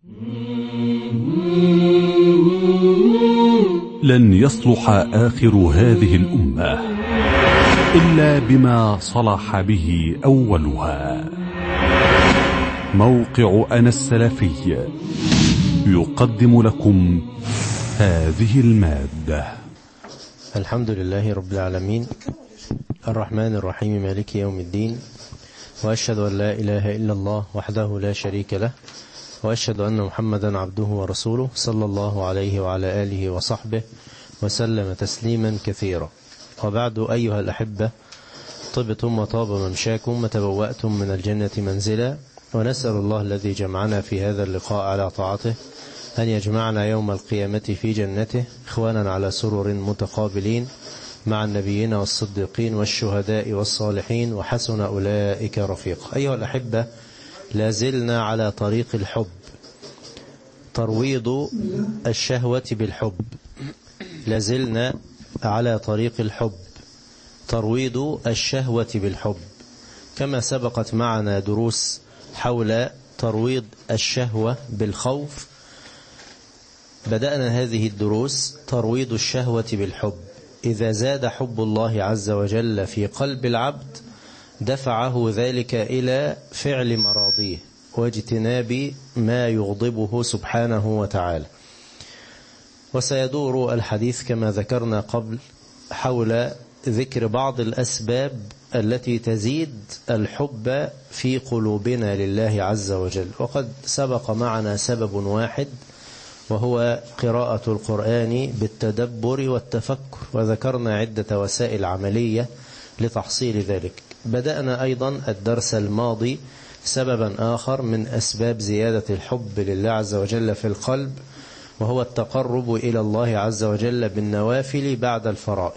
لن يصلح آخر هذه الأمة إلا بما صلح به أولها موقع أنا السلفي يقدم لكم هذه المادة الحمد لله رب العالمين الرحمن الرحيم مالك يوم الدين وأشهد أن لا إله إلا الله وحده لا شريك له وأشهد أن محمدا عبده ورسوله صلى الله عليه وعلى آله وصحبه وسلم تسليما كثيرا وبعد أيها الأحبة طبتم وطاب ممشاكم وتبوأتم من الجنة منزلا ونسأل الله الذي جمعنا في هذا اللقاء على طاعته أن يجمعنا يوم القيامة في جنته إخوانا على سرر متقابلين مع النبيين والصديقين والشهداء والصالحين وحسن أولئك رفيق أيها الأحبة لازلنا على طريق الحب ترويض الشهوة بالحب لازلنا على طريق الحب ترويض الشهوة بالحب كما سبقت معنا دروس حول ترويض الشهوة بالخوف بدأنا هذه الدروس ترويض الشهوة بالحب إذا زاد حب الله عز وجل في قلب العبد دفعه ذلك إلى فعل مراضيه واجتناب ما يغضبه سبحانه وتعالى وسيدور الحديث كما ذكرنا قبل حول ذكر بعض الأسباب التي تزيد الحب في قلوبنا لله عز وجل وقد سبق معنا سبب واحد وهو قراءة القرآن بالتدبر والتفكر وذكرنا عدة وسائل عملية لتحصيل ذلك بدأنا أيضا الدرس الماضي سببا آخر من أسباب زيادة الحب لله عز وجل في القلب وهو التقرب إلى الله عز وجل بالنوافل بعد الفرائض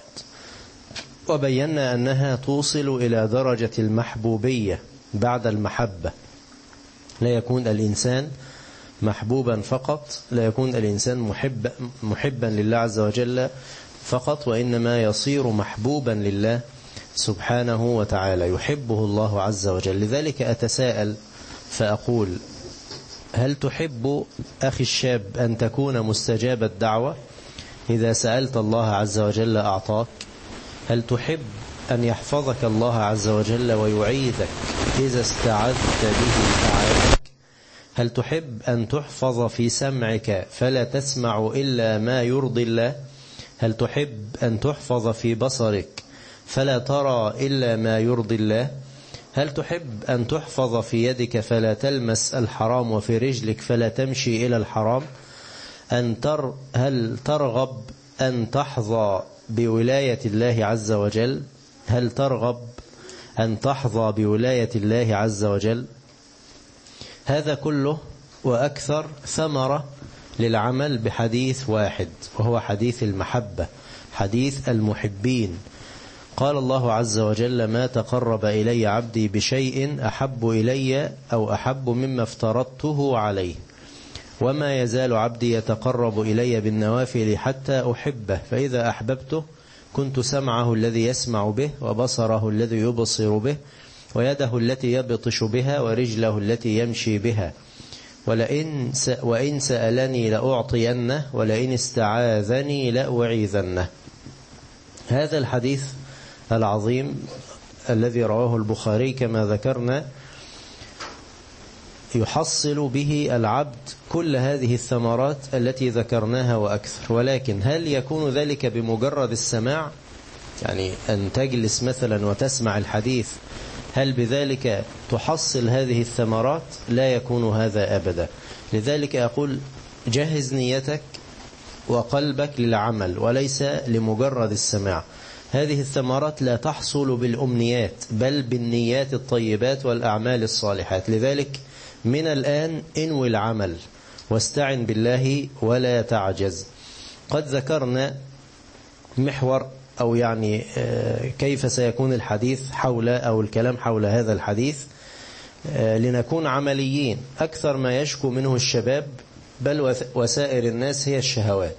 وبينا أنها توصل إلى درجة المحبوبية بعد المحبة لا يكون الإنسان محبوبا فقط لا يكون الإنسان محب محبا لله عز وجل فقط وإنما يصير محبوبا لله سبحانه وتعالى يحبه الله عز وجل لذلك أتساءل فأقول هل تحب أخي الشاب أن تكون مستجاب الدعوة إذا سألت الله عز وجل أعطاك هل تحب أن يحفظك الله عز وجل ويعيذك إذا استعذت به أعاذك هل تحب أن تحفظ في سمعك فلا تسمع إلا ما يرضي الله هل تحب أن تحفظ في بصرك فلا ترى إلا ما يرضي الله هل تحب أن تحفظ في يدك فلا تلمس الحرام وفي رجلك فلا تمشي إلى الحرام أن تر هل ترغب أن تحظى بولاية الله عز وجل هل ترغب أن تحظى بولاية الله عز وجل هذا كله وأكثر ثمرة للعمل بحديث واحد وهو حديث المحبة حديث المحبين قال الله عز وجل ما تقرب إلي عبدي بشيء أحب إلي أو أحب مما افترضته عليه وما يزال عبدي يتقرب إلي بالنوافل حتى أحبه فإذا أحببته كنت سمعه الذي يسمع به وبصره الذي يبصر به ويده التي يبطش بها ورجله التي يمشي بها ولئن وإن سألني لأعطينه ولئن استعاذني لأعيذنه هذا الحديث العظيم الذي رواه البخاري كما ذكرنا يحصل به العبد كل هذه الثمرات التي ذكرناها وأكثر ولكن هل يكون ذلك بمجرد السماع يعني أن تجلس مثلا وتسمع الحديث هل بذلك تحصل هذه الثمرات لا يكون هذا أبدا لذلك أقول جهز نيتك وقلبك للعمل وليس لمجرد السماع هذه الثمرات لا تحصل بالأمنيات بل بالنيات الطيبات والأعمال الصالحات لذلك من الآن انوي العمل واستعن بالله ولا تعجز قد ذكرنا محور أو يعني كيف سيكون الحديث حول أو الكلام حول هذا الحديث لنكون عمليين أكثر ما يشكو منه الشباب بل وسائر الناس هي الشهوات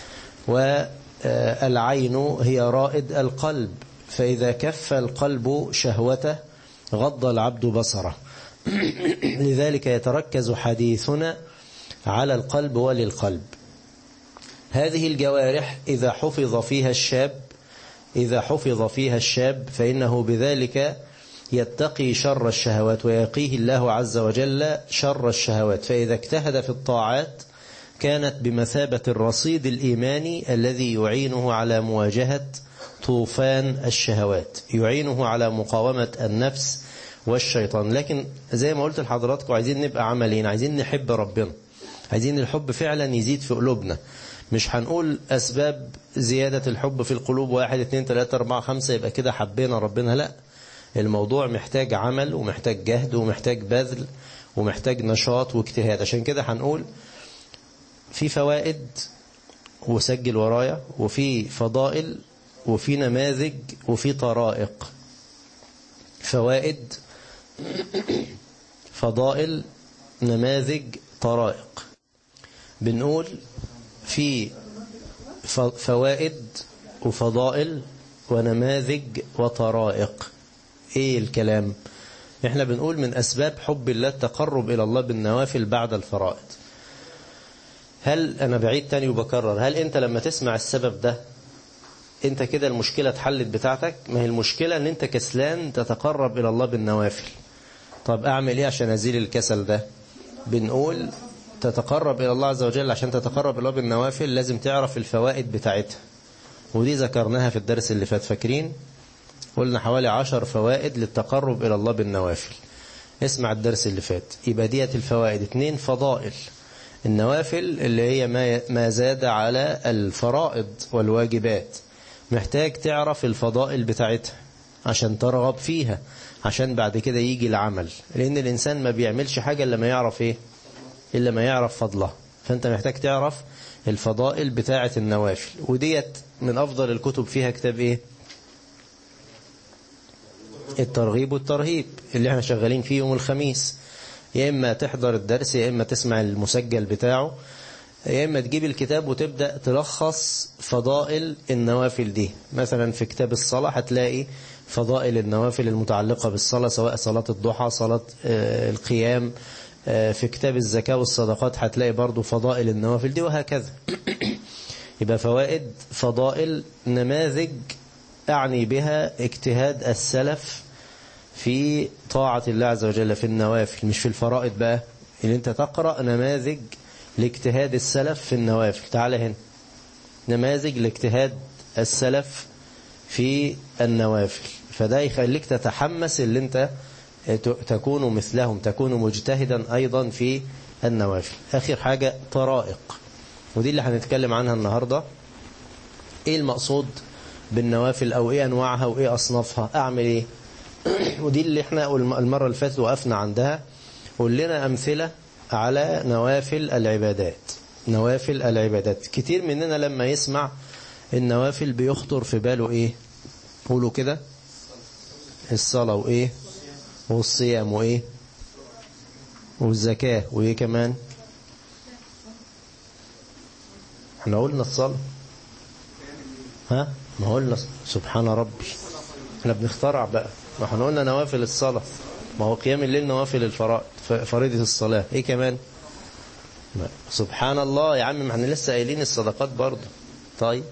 والعين هي رائد القلب فإذا كف القلب شهوته غض العبد بصره لذلك يتركز حديثنا على القلب وللقلب هذه الجوارح إذا حفظ فيها الشاب إذا حفظ فيها الشاب فإنه بذلك يتقي شر الشهوات ويقيه الله عز وجل شر الشهوات فإذا اجتهد في الطاعات كانت بمثابة الرصيد الإيماني الذي يعينه على مواجهة طوفان الشهوات يعينه على مقاومة النفس والشيطان لكن زي ما قلت لحضراتكم عايزين نبقى عمليين عايزين نحب ربنا عايزين الحب فعلا يزيد في قلوبنا مش هنقول أسباب زيادة الحب في القلوب واحد اتنين تلاتة اربعة خمسة يبقى كده حبينا ربنا لا الموضوع محتاج عمل ومحتاج جهد ومحتاج بذل ومحتاج نشاط واجتهاد عشان كده هنقول في فوائد وسجل ورايا وفي فضائل وفي نماذج وفي طرائق فوائد فضائل نماذج طرائق بنقول في فوائد وفضائل ونماذج وطرائق ايه الكلام احنا بنقول من اسباب حب الله التقرب الى الله بالنوافل بعد الفرائض هل انا بعيد تاني وبكرر هل انت لما تسمع السبب ده انت كده المشكلة اتحلت بتاعتك ما هي المشكلة ان انت كسلان تتقرب الى الله بالنوافل طب اعمل ايه عشان ازيل الكسل ده بنقول تتقرب الى الله عز وجل عشان تتقرب الى الله بالنوافل لازم تعرف الفوائد بتاعتها ودي ذكرناها في الدرس اللي فات فاكرين قلنا حوالي عشر فوائد للتقرب الى الله بالنوافل اسمع الدرس اللي فات يبقى ديت الفوائد اتنين فضائل النوافل اللي هي ما ما زاد على الفرائض والواجبات محتاج تعرف الفضائل بتاعتها عشان ترغب فيها عشان بعد كده يجي العمل لأن الإنسان ما بيعملش حاجة إلا ما يعرف إيه إلا ما يعرف فضلها فأنت محتاج تعرف الفضائل بتاعة النوافل وديت من أفضل الكتب فيها كتاب إيه الترغيب والترهيب اللي احنا شغالين فيه يوم الخميس يا إما تحضر الدرس يا إما تسمع المسجل بتاعه يا إما تجيب الكتاب وتبدأ تلخص فضائل النوافل دي مثلا في كتاب الصلاة هتلاقي فضائل النوافل المتعلقة بالصلاة سواء صلاة الضحى صلاة القيام في كتاب الزكاة والصدقات هتلاقي برضو فضائل النوافل دي وهكذا يبقى فوائد فضائل نماذج أعني بها اجتهاد السلف في طاعة الله عز وجل في النوافل مش في الفرائض بقى اللي انت تقرأ نماذج لاجتهاد السلف في النوافل تعال هنا نماذج لاجتهاد السلف في النوافل فده يخليك تتحمس اللي انت تكون مثلهم تكون مجتهدا أيضا في النوافل آخر حاجة طرائق ودي اللي هنتكلم عنها النهاردة ايه المقصود بالنوافل او ايه انواعها وايه اصنافها اعمل ايه ودي اللي احنا المرة اللي فاتت وقفنا عندها قول لنا امثلة على نوافل العبادات نوافل العبادات كتير مننا لما يسمع النوافل بيخطر في باله ايه قولوا كده الصلاة وايه والصيام وايه والزكاة وايه كمان احنا قلنا الصلاة ها ما قلنا سبحان ربي احنا بنخترع بقى ما احنا قلنا نوافل الصلاة ما هو قيام الليل نوافل الفرائض فريضة الصلاة ايه كمان سبحان الله يا عم ما احنا لسه قايلين الصدقات برضه طيب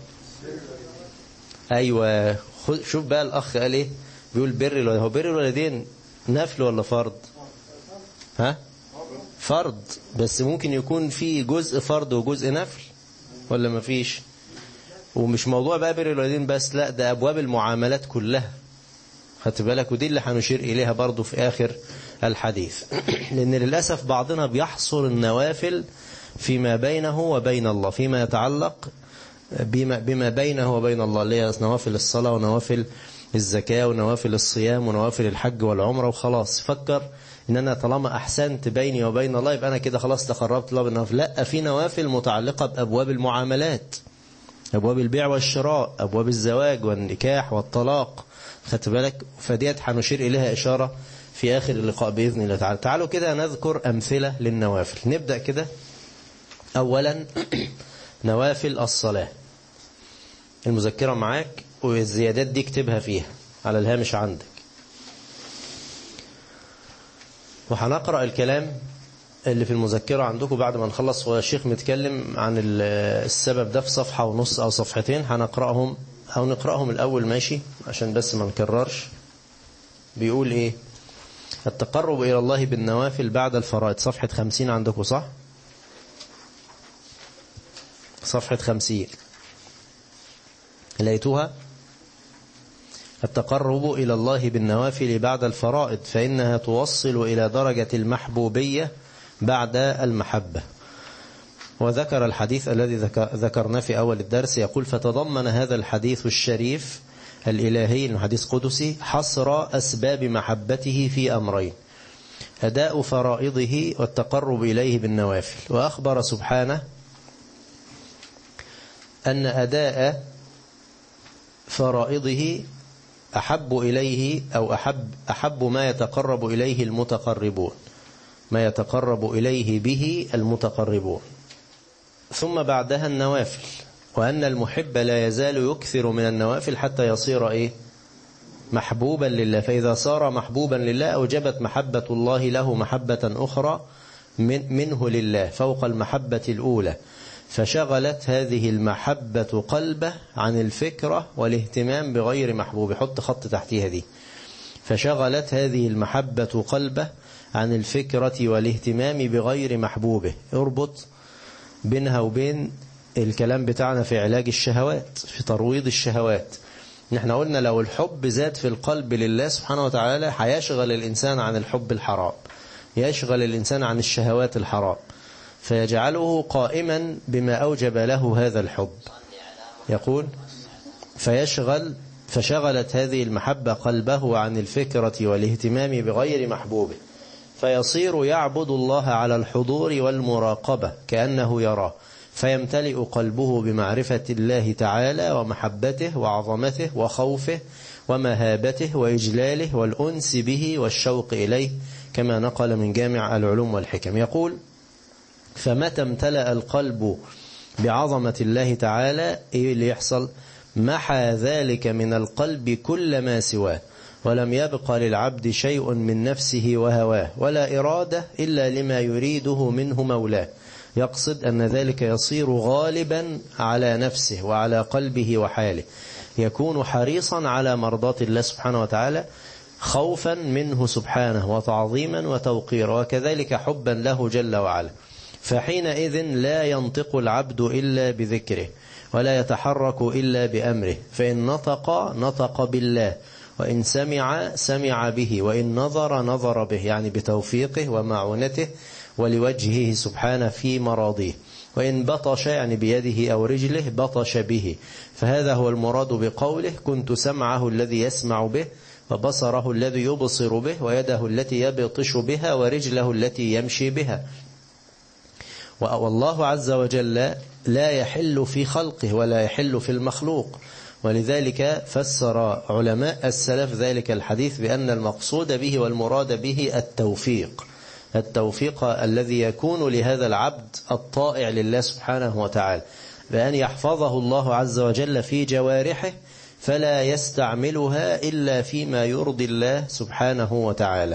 ايوه شوف بقى الاخ قال ايه بيقول بر الوالدين هو بر الوالدين نفل ولا فرض ها فرض بس ممكن يكون في جزء فرض وجزء نفل ولا ما فيش ومش موضوع بقى بر الوالدين بس لا ده ابواب المعاملات كلها خدت بالك ودي اللي هنشير اليها برضو في اخر الحديث لان للاسف بعضنا بيحصر النوافل فيما بينه وبين الله فيما يتعلق بما, بما بينه وبين الله اللي هي نوافل الصلاة ونوافل الزكاة ونوافل الصيام ونوافل الحج والعمرة وخلاص فكر ان انا طالما احسنت بيني وبين الله يبقى انا كده خلاص تقربت الله بالنوافل لا في نوافل متعلقة بابواب المعاملات ابواب البيع والشراء ابواب الزواج والنكاح والطلاق خدت بالك فديت هنشير اليها اشارة في اخر اللقاء باذن الله تعالى تعالوا كده نذكر امثلة للنوافل نبدأ كده اولا نوافل الصلاة المذكرة معاك والزيادات دي اكتبها فيها على الهامش عندك وهنقرأ الكلام اللي في المذكرة عندكم بعد ما نخلص هو الشيخ متكلم عن السبب ده في صفحة ونص أو صفحتين هنقرأهم أو نقرأهم الأول ماشي عشان بس ما نكررش بيقول إيه التقرب إلى الله بالنوافل بعد الفرائض صفحة خمسين عندكم صح صفحة خمسين لقيتوها التقرب إلى الله بالنوافل بعد الفرائض فإنها توصل إلى درجة المحبوبية بعد المحبة وذكر الحديث الذي ذكرناه في أول الدرس يقول فتضمن هذا الحديث الشريف الإلهي الحديث قدسي حصر أسباب محبته في أمرين أداء فرائضه والتقرب إليه بالنوافل وأخبر سبحانه أن أداء فرائضه أحب إليه أو أحب, أحب ما يتقرب إليه المتقربون ما يتقرب إليه به المتقربون ثم بعدها النوافل وأن المحب لا يزال يكثر من النوافل حتى يصير إيه محبوبا لله فإذا صار محبوبا لله أوجبت محبة الله له محبة أخرى من منه لله فوق المحبة الأولى فشغلت هذه المحبة قلبه عن الفكرة والاهتمام بغير محبوب حط خط تحتها دي فشغلت هذه المحبة قلبه عن الفكرة والاهتمام بغير محبوبه اربط بينها وبين الكلام بتاعنا في علاج الشهوات في ترويض الشهوات نحن قلنا لو الحب زاد في القلب لله سبحانه وتعالى هيشغل الإنسان عن الحب الحرام يشغل الإنسان عن الشهوات الحرام فيجعله قائما بما أوجب له هذا الحب يقول فيشغل فشغلت هذه المحبة قلبه عن الفكرة والاهتمام بغير محبوبه فيصير يعبد الله على الحضور والمراقبة كأنه يراه فيمتلئ قلبه بمعرفة الله تعالى ومحبته وعظمته وخوفه ومهابته وإجلاله والأنس به والشوق إليه كما نقل من جامع العلوم والحكم يقول فمتى امتلأ القلب بعظمة الله تعالى إيه اللي يحصل محى ذلك من القلب كل ما سواه ولم يبق للعبد شيء من نفسه وهواه ولا إرادة إلا لما يريده منه مولاه يقصد أن ذلك يصير غالبا على نفسه وعلى قلبه وحاله يكون حريصا على مرضاة الله سبحانه وتعالى خوفا منه سبحانه وتعظيما وتوقيرا وكذلك حبا له جل وعلا فحينئذ لا ينطق العبد إلا بذكره ولا يتحرك إلا بأمره فإن نطق نطق بالله وإن سمع سمع به وإن نظر نظر به يعني بتوفيقه ومعونته ولوجهه سبحانه في مراضيه وإن بطش يعني بيده أو رجله بطش به فهذا هو المراد بقوله كنت سمعه الذي يسمع به وبصره الذي يبصر به ويده التي يبطش بها ورجله التي يمشي بها والله عز وجل لا يحل في خلقه ولا يحل في المخلوق ولذلك فسر علماء السلف ذلك الحديث بأن المقصود به والمراد به التوفيق التوفيق الذي يكون لهذا العبد الطائع لله سبحانه وتعالى بأن يحفظه الله عز وجل في جوارحه فلا يستعملها إلا فيما يرضي الله سبحانه وتعالى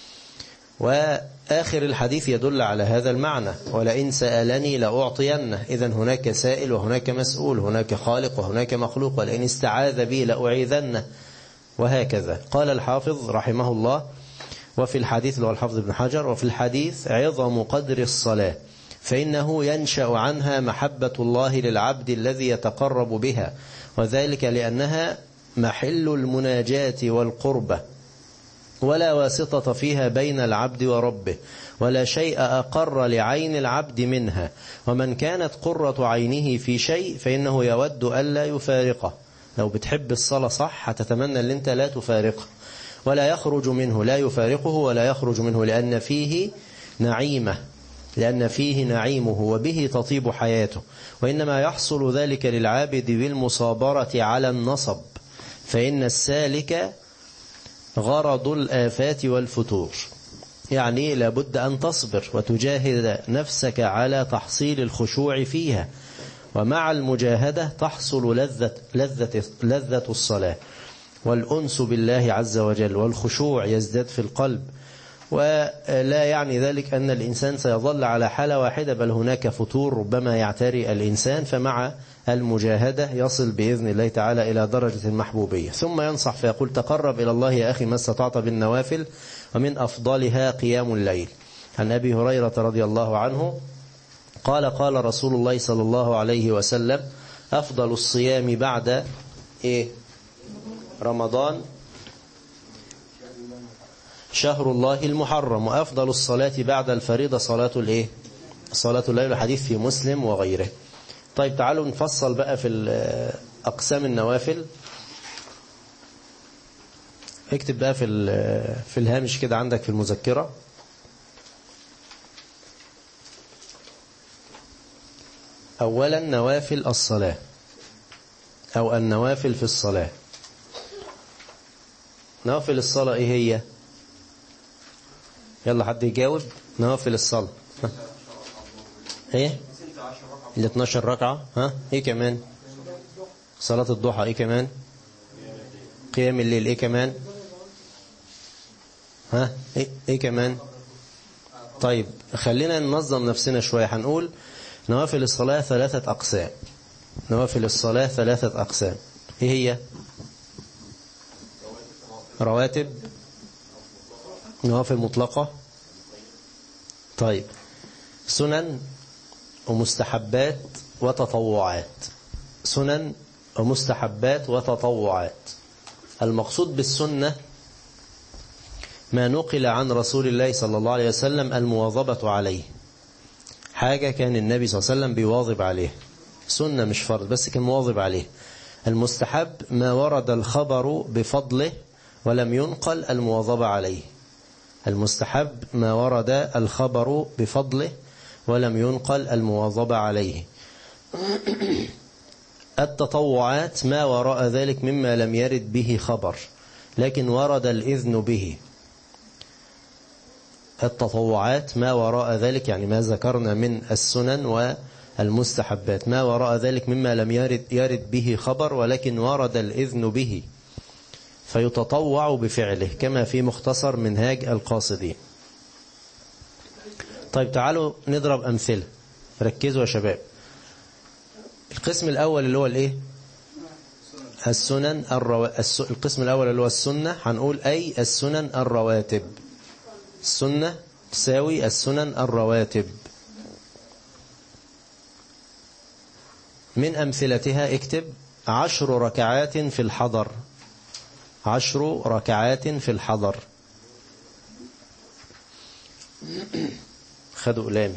وآخر الحديث يدل على هذا المعنى ولئن سألني لأعطينه إذا هناك سائل وهناك مسؤول هناك خالق وهناك مخلوق ولئن استعاذ بي لأعيذنه وهكذا قال الحافظ رحمه الله وفي الحديث اللي هو الحافظ ابن حجر وفي الحديث عظم قدر الصلاة فإنه ينشأ عنها محبة الله للعبد الذي يتقرب بها وذلك لأنها محل المناجاة والقربة ولا واسطة فيها بين العبد وربه ولا شيء أقر لعين العبد منها ومن كانت قرة عينه في شيء فإنه يود ألا يفارقه لو بتحب الصلاة صح هتتمنى أن أنت لا تفارقه ولا يخرج منه لا يفارقه ولا يخرج منه لأن فيه نعيمة لأن فيه نعيمه وبه تطيب حياته وإنما يحصل ذلك للعابد بالمصابرة على النصب فإن السالك غرض الآفات والفتور يعني لابد أن تصبر وتجاهد نفسك على تحصيل الخشوع فيها ومع المجاهدة تحصل لذة, لذة, لذة الصلاة والأنس بالله عز وجل والخشوع يزداد في القلب ولا يعني ذلك أن الإنسان سيظل على حالة واحدة بل هناك فتور ربما يعتري الإنسان فمع المجاهدة يصل بإذن الله تعالى إلى درجة المحبوبية ثم ينصح فيقول تقرب إلى الله يا أخي ما استطعت بالنوافل ومن أفضلها قيام الليل عن أبي هريرة رضي الله عنه قال قال رسول الله صلى الله عليه وسلم أفضل الصيام بعد إيه رمضان شهر الله المحرم وأفضل الصلاة بعد الفريضة صلاة الإيه صلاة الليل الحديث في مسلم وغيره طيب تعالوا نفصل بقى في أقسام النوافل اكتب بقى في في الهامش كده عندك في المذكرة أولا نوافل الصلاة أو النوافل في الصلاة نوافل الصلاة إيه هي يلا حد يجاوب نوافل الصلاة ايه ال 12 ركعة ها ايه كمان صلاة الضحى ايه كمان قيام الليل ايه كمان ها ايه, إيه كمان طيب خلينا ننظم نفسنا شوية هنقول نوافل الصلاة ثلاثة أقسام نوافل الصلاة ثلاثة أقسام ايه هي رواتب نوافل مطلقة طيب سنن ومستحبات وتطوعات سنن ومستحبات وتطوعات المقصود بالسنة ما نقل عن رسول الله صلى الله عليه وسلم المواظبة عليه حاجة كان النبي صلى الله عليه وسلم بيواظب عليه سنة مش فرض بس كان مواظب عليه المستحب ما ورد الخبر بفضله ولم ينقل المواظبة عليه المستحب ما ورد الخبر بفضله ولم ينقل المواظبة عليه التطوعات ما وراء ذلك مما لم يرد به خبر لكن ورد الإذن به التطوعات ما وراء ذلك يعني ما ذكرنا من السنن والمستحبات ما وراء ذلك مما لم يرد, يرد به خبر ولكن ورد الإذن به فيتطوع بفعله كما في مختصر منهاج القاصدين طيب تعالوا نضرب أمثلة ركزوا يا شباب القسم الأول اللي هو الإيه السنن الرو... الس... القسم الأول اللي هو السنة هنقول أي السنن الرواتب السنة تساوي السنن الرواتب من أمثلتها اكتب عشر ركعات في الحضر عشر ركعات في الحضر خدوا قلامي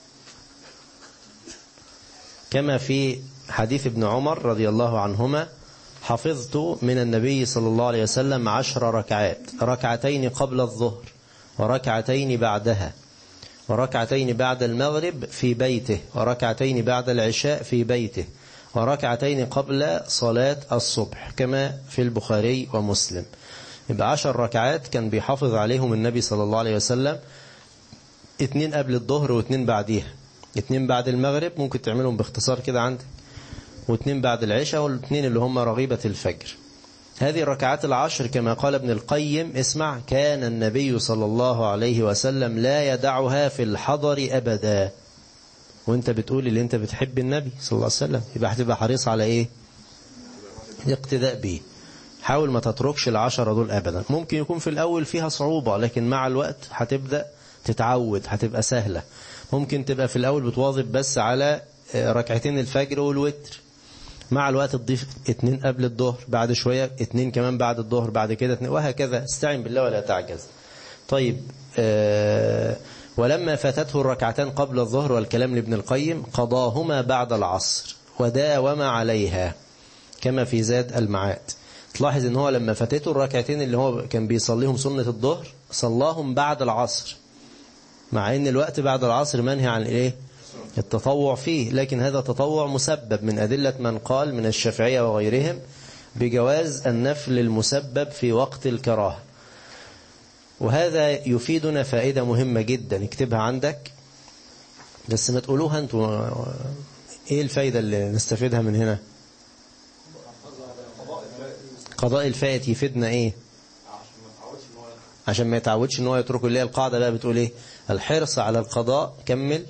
كما في حديث ابن عمر رضي الله عنهما حفظت من النبي صلى الله عليه وسلم عشر ركعات ركعتين قبل الظهر وركعتين بعدها وركعتين بعد المغرب في بيته وركعتين بعد العشاء في بيته وركعتين قبل صلاة الصبح كما في البخاري ومسلم يبقى عشر ركعات كان بيحافظ عليهم النبي صلى الله عليه وسلم اتنين قبل الظهر واتنين بعديها اتنين بعد المغرب ممكن تعملهم باختصار كده عندك واتنين بعد العشاء والاتنين اللي هم رغيبة الفجر هذه الركعات العشر كما قال ابن القيم اسمع كان النبي صلى الله عليه وسلم لا يدعها في الحضر أبدا وانت بتقول اللي انت بتحب النبي صلى الله عليه وسلم يبقى هتبقى حريص على ايه الاقتداء به حاول ما تتركش العشرة دول أبدا ممكن يكون في الأول فيها صعوبة لكن مع الوقت هتبدأ تتعود هتبقى سهلة ممكن تبقى في الأول بتواظب بس على ركعتين الفجر والوتر مع الوقت تضيف اتنين قبل الظهر بعد شوية اتنين كمان بعد الظهر بعد كده اتنين وهكذا استعن بالله ولا تعجز طيب آه ولما فاتته الركعتان قبل الظهر والكلام لابن القيم قضاهما بعد العصر وداوم عليها كما في زاد المعاد تلاحظ ان هو لما فاتته الركعتين اللي هو كان بيصليهم سنة الظهر صلاهم بعد العصر مع ان الوقت بعد العصر منهي عن الايه التطوع فيه لكن هذا تطوع مسبب من أدلة من قال من الشافعية وغيرهم بجواز النفل المسبب في وقت الكراهه وهذا يفيدنا فائدة مهمة جدا اكتبها عندك بس ما تقولوها انتوا ايه الفايدة اللي نستفيدها من هنا قضاء الفائت يفيدنا ايه عشان ما يتعودش ان هو يتركه اللي هي القاعدة بقى بتقول ايه الحرص على القضاء كمل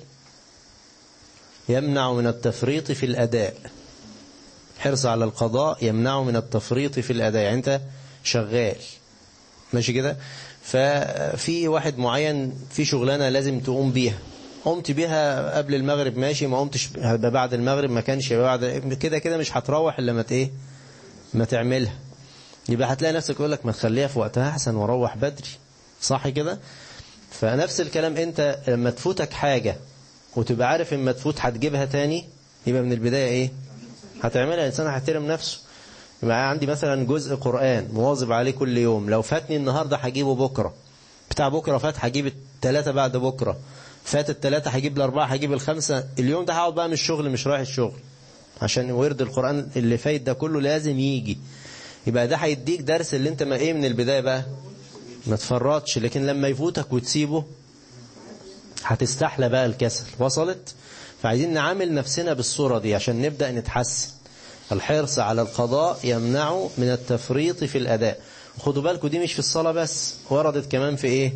يمنع من التفريط في الأداء حرص على القضاء يمنع من التفريط في الأداء يعني انت شغال ماشي كده ففي واحد معين في شغلانة لازم تقوم بيها قمت بيها قبل المغرب ماشي ما قمتش بعد المغرب ما كانش بعد كده كده مش هتروح الا ما ايه ما تعملها يبقى هتلاقي نفسك يقول لك ما تخليها في وقتها احسن واروح بدري صح كده فنفس الكلام انت لما تفوتك حاجة وتبقى عارف اما تفوت هتجيبها تاني يبقى من البداية ايه هتعملها الانسان هيحترم نفسه يبقى عندي مثلا جزء قرآن مواظب عليه كل يوم لو فاتني النهاردة هجيبه بكرة بتاع بكرة فات هجيب الثلاثة بعد بكرة فات الثلاثة هجيب الأربعة هجيب الخمسة اليوم ده هقعد بقى من الشغل مش رايح الشغل عشان ورد القرآن اللي فايت ده كله لازم يجي يبقى ده هيديك درس اللي انت ما ايه من البداية بقى ما تفرطش لكن لما يفوتك وتسيبه هتستحلى بقى الكسل وصلت فعايزين نعامل نفسنا بالصورة دي عشان نبدأ نتحسن الحرص على القضاء يمنع من التفريط في الأداء خدوا بالكم دي مش في الصلاة بس وردت كمان في ايه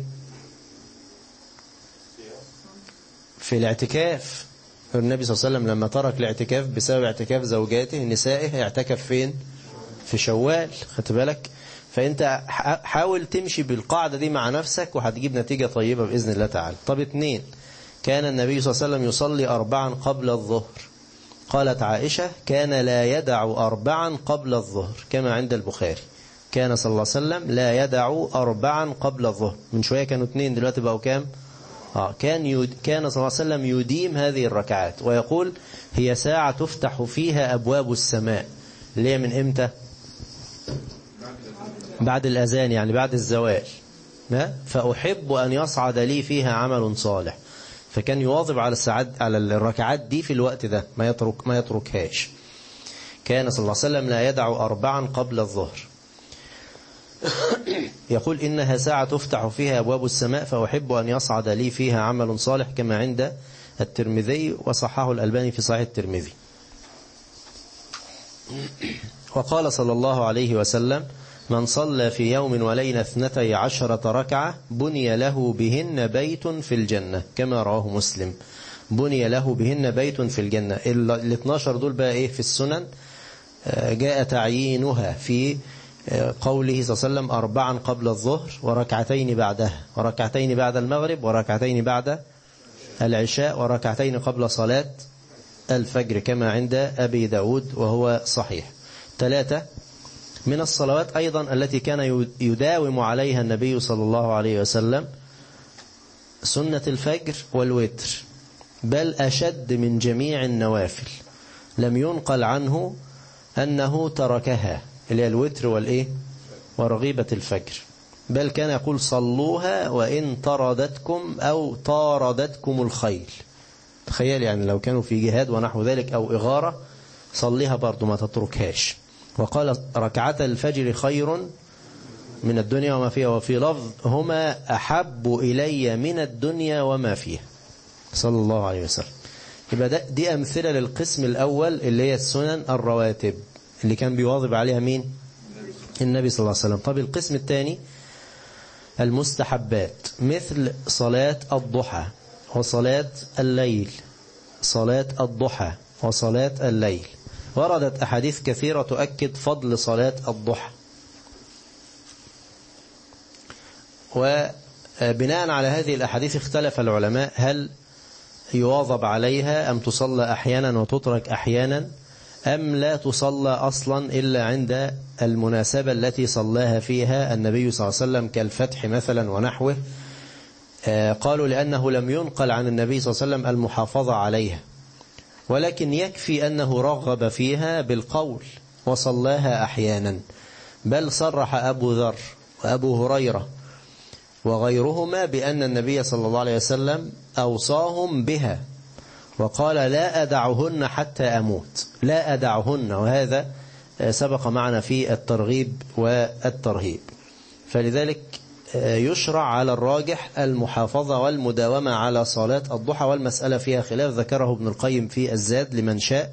في الاعتكاف النبي صلى الله عليه وسلم لما ترك الاعتكاف بسبب اعتكاف زوجاته نسائه اعتكف فين في شوال خدت بالك فانت حاول تمشي بالقاعدة دي مع نفسك وهتجيب نتيجة طيبة بإذن الله تعالى طب اتنين كان النبي صلى الله عليه وسلم يصلي أربعا قبل الظهر قالت عائشة كان لا يدع أربعا قبل الظهر كما عند البخاري كان صلى الله عليه وسلم لا يدع أربعا قبل الظهر من شوية كانوا اثنين دلوقتي بقوا كام آه كان يد... كان صلى الله عليه وسلم يديم هذه الركعات ويقول هي ساعة تفتح فيها أبواب السماء اللي هي من إمتى بعد الأذان يعني بعد الزوال فأحب أن يصعد لي فيها عمل صالح فكان يواظب على السعاد على الركعات دي في الوقت ده ما يترك ما يتركهاش كان صلى الله عليه وسلم لا يدع أربعا قبل الظهر يقول إنها ساعة تفتح فيها أبواب السماء فأحب أن يصعد لي فيها عمل صالح كما عند الترمذي وصححه الألباني في صحيح الترمذي وقال صلى الله عليه وسلم من صلى في يوم وليلة اثنتي عشرة ركعة بني له بهن بيت في الجنة كما رواه مسلم بني له بهن بيت في الجنة ال 12 دول بقى ايه في السنن جاء تعيينها في قوله صلى الله عليه وسلم أربعا قبل الظهر وركعتين بعدها وركعتين بعد المغرب وركعتين بعد العشاء وركعتين قبل صلاة الفجر كما عند أبي داود وهو صحيح ثلاثة من الصلوات أيضا التي كان يداوم عليها النبي صلى الله عليه وسلم سنة الفجر والوتر بل أشد من جميع النوافل لم ينقل عنه أنه تركها اللي هي الوتر والإيه ورغيبة الفجر بل كان يقول صلوها وإن طردتكم أو طاردتكم الخيل تخيل يعني لو كانوا في جهاد ونحو ذلك أو إغارة صليها برضو ما تتركهاش وقال ركعة الفجر خير من الدنيا وما فيها وفي لفظ هما أحب إلي من الدنيا وما فيها صلى الله عليه وسلم يبقى دي أمثلة للقسم الأول اللي هي السنن الرواتب اللي كان بيواظب عليها مين النبي صلى الله عليه وسلم طب القسم الثاني المستحبات مثل صلاة الضحى وصلاة الليل صلاة الضحى وصلاة الليل وردت أحاديث كثيرة تؤكد فضل صلاة الضحى وبناء على هذه الأحاديث اختلف العلماء هل يواظب عليها أم تصلى أحيانا وتترك أحيانا أم لا تصلى أصلا إلا عند المناسبة التي صلاها فيها النبي صلى الله عليه وسلم كالفتح مثلا ونحوه قالوا لأنه لم ينقل عن النبي صلى الله عليه وسلم المحافظة عليها ولكن يكفي أنه رغب فيها بالقول وصلاها أحيانا بل صرح أبو ذر وأبو هريرة وغيرهما بأن النبي صلى الله عليه وسلم أوصاهم بها وقال لا أدعهن حتى أموت لا أدعهن وهذا سبق معنا في الترغيب والترهيب فلذلك يشرع على الراجح المحافظة والمداومة على صلاة الضحى والمسألة فيها خلاف ذكره ابن القيم في الزاد لمن شاء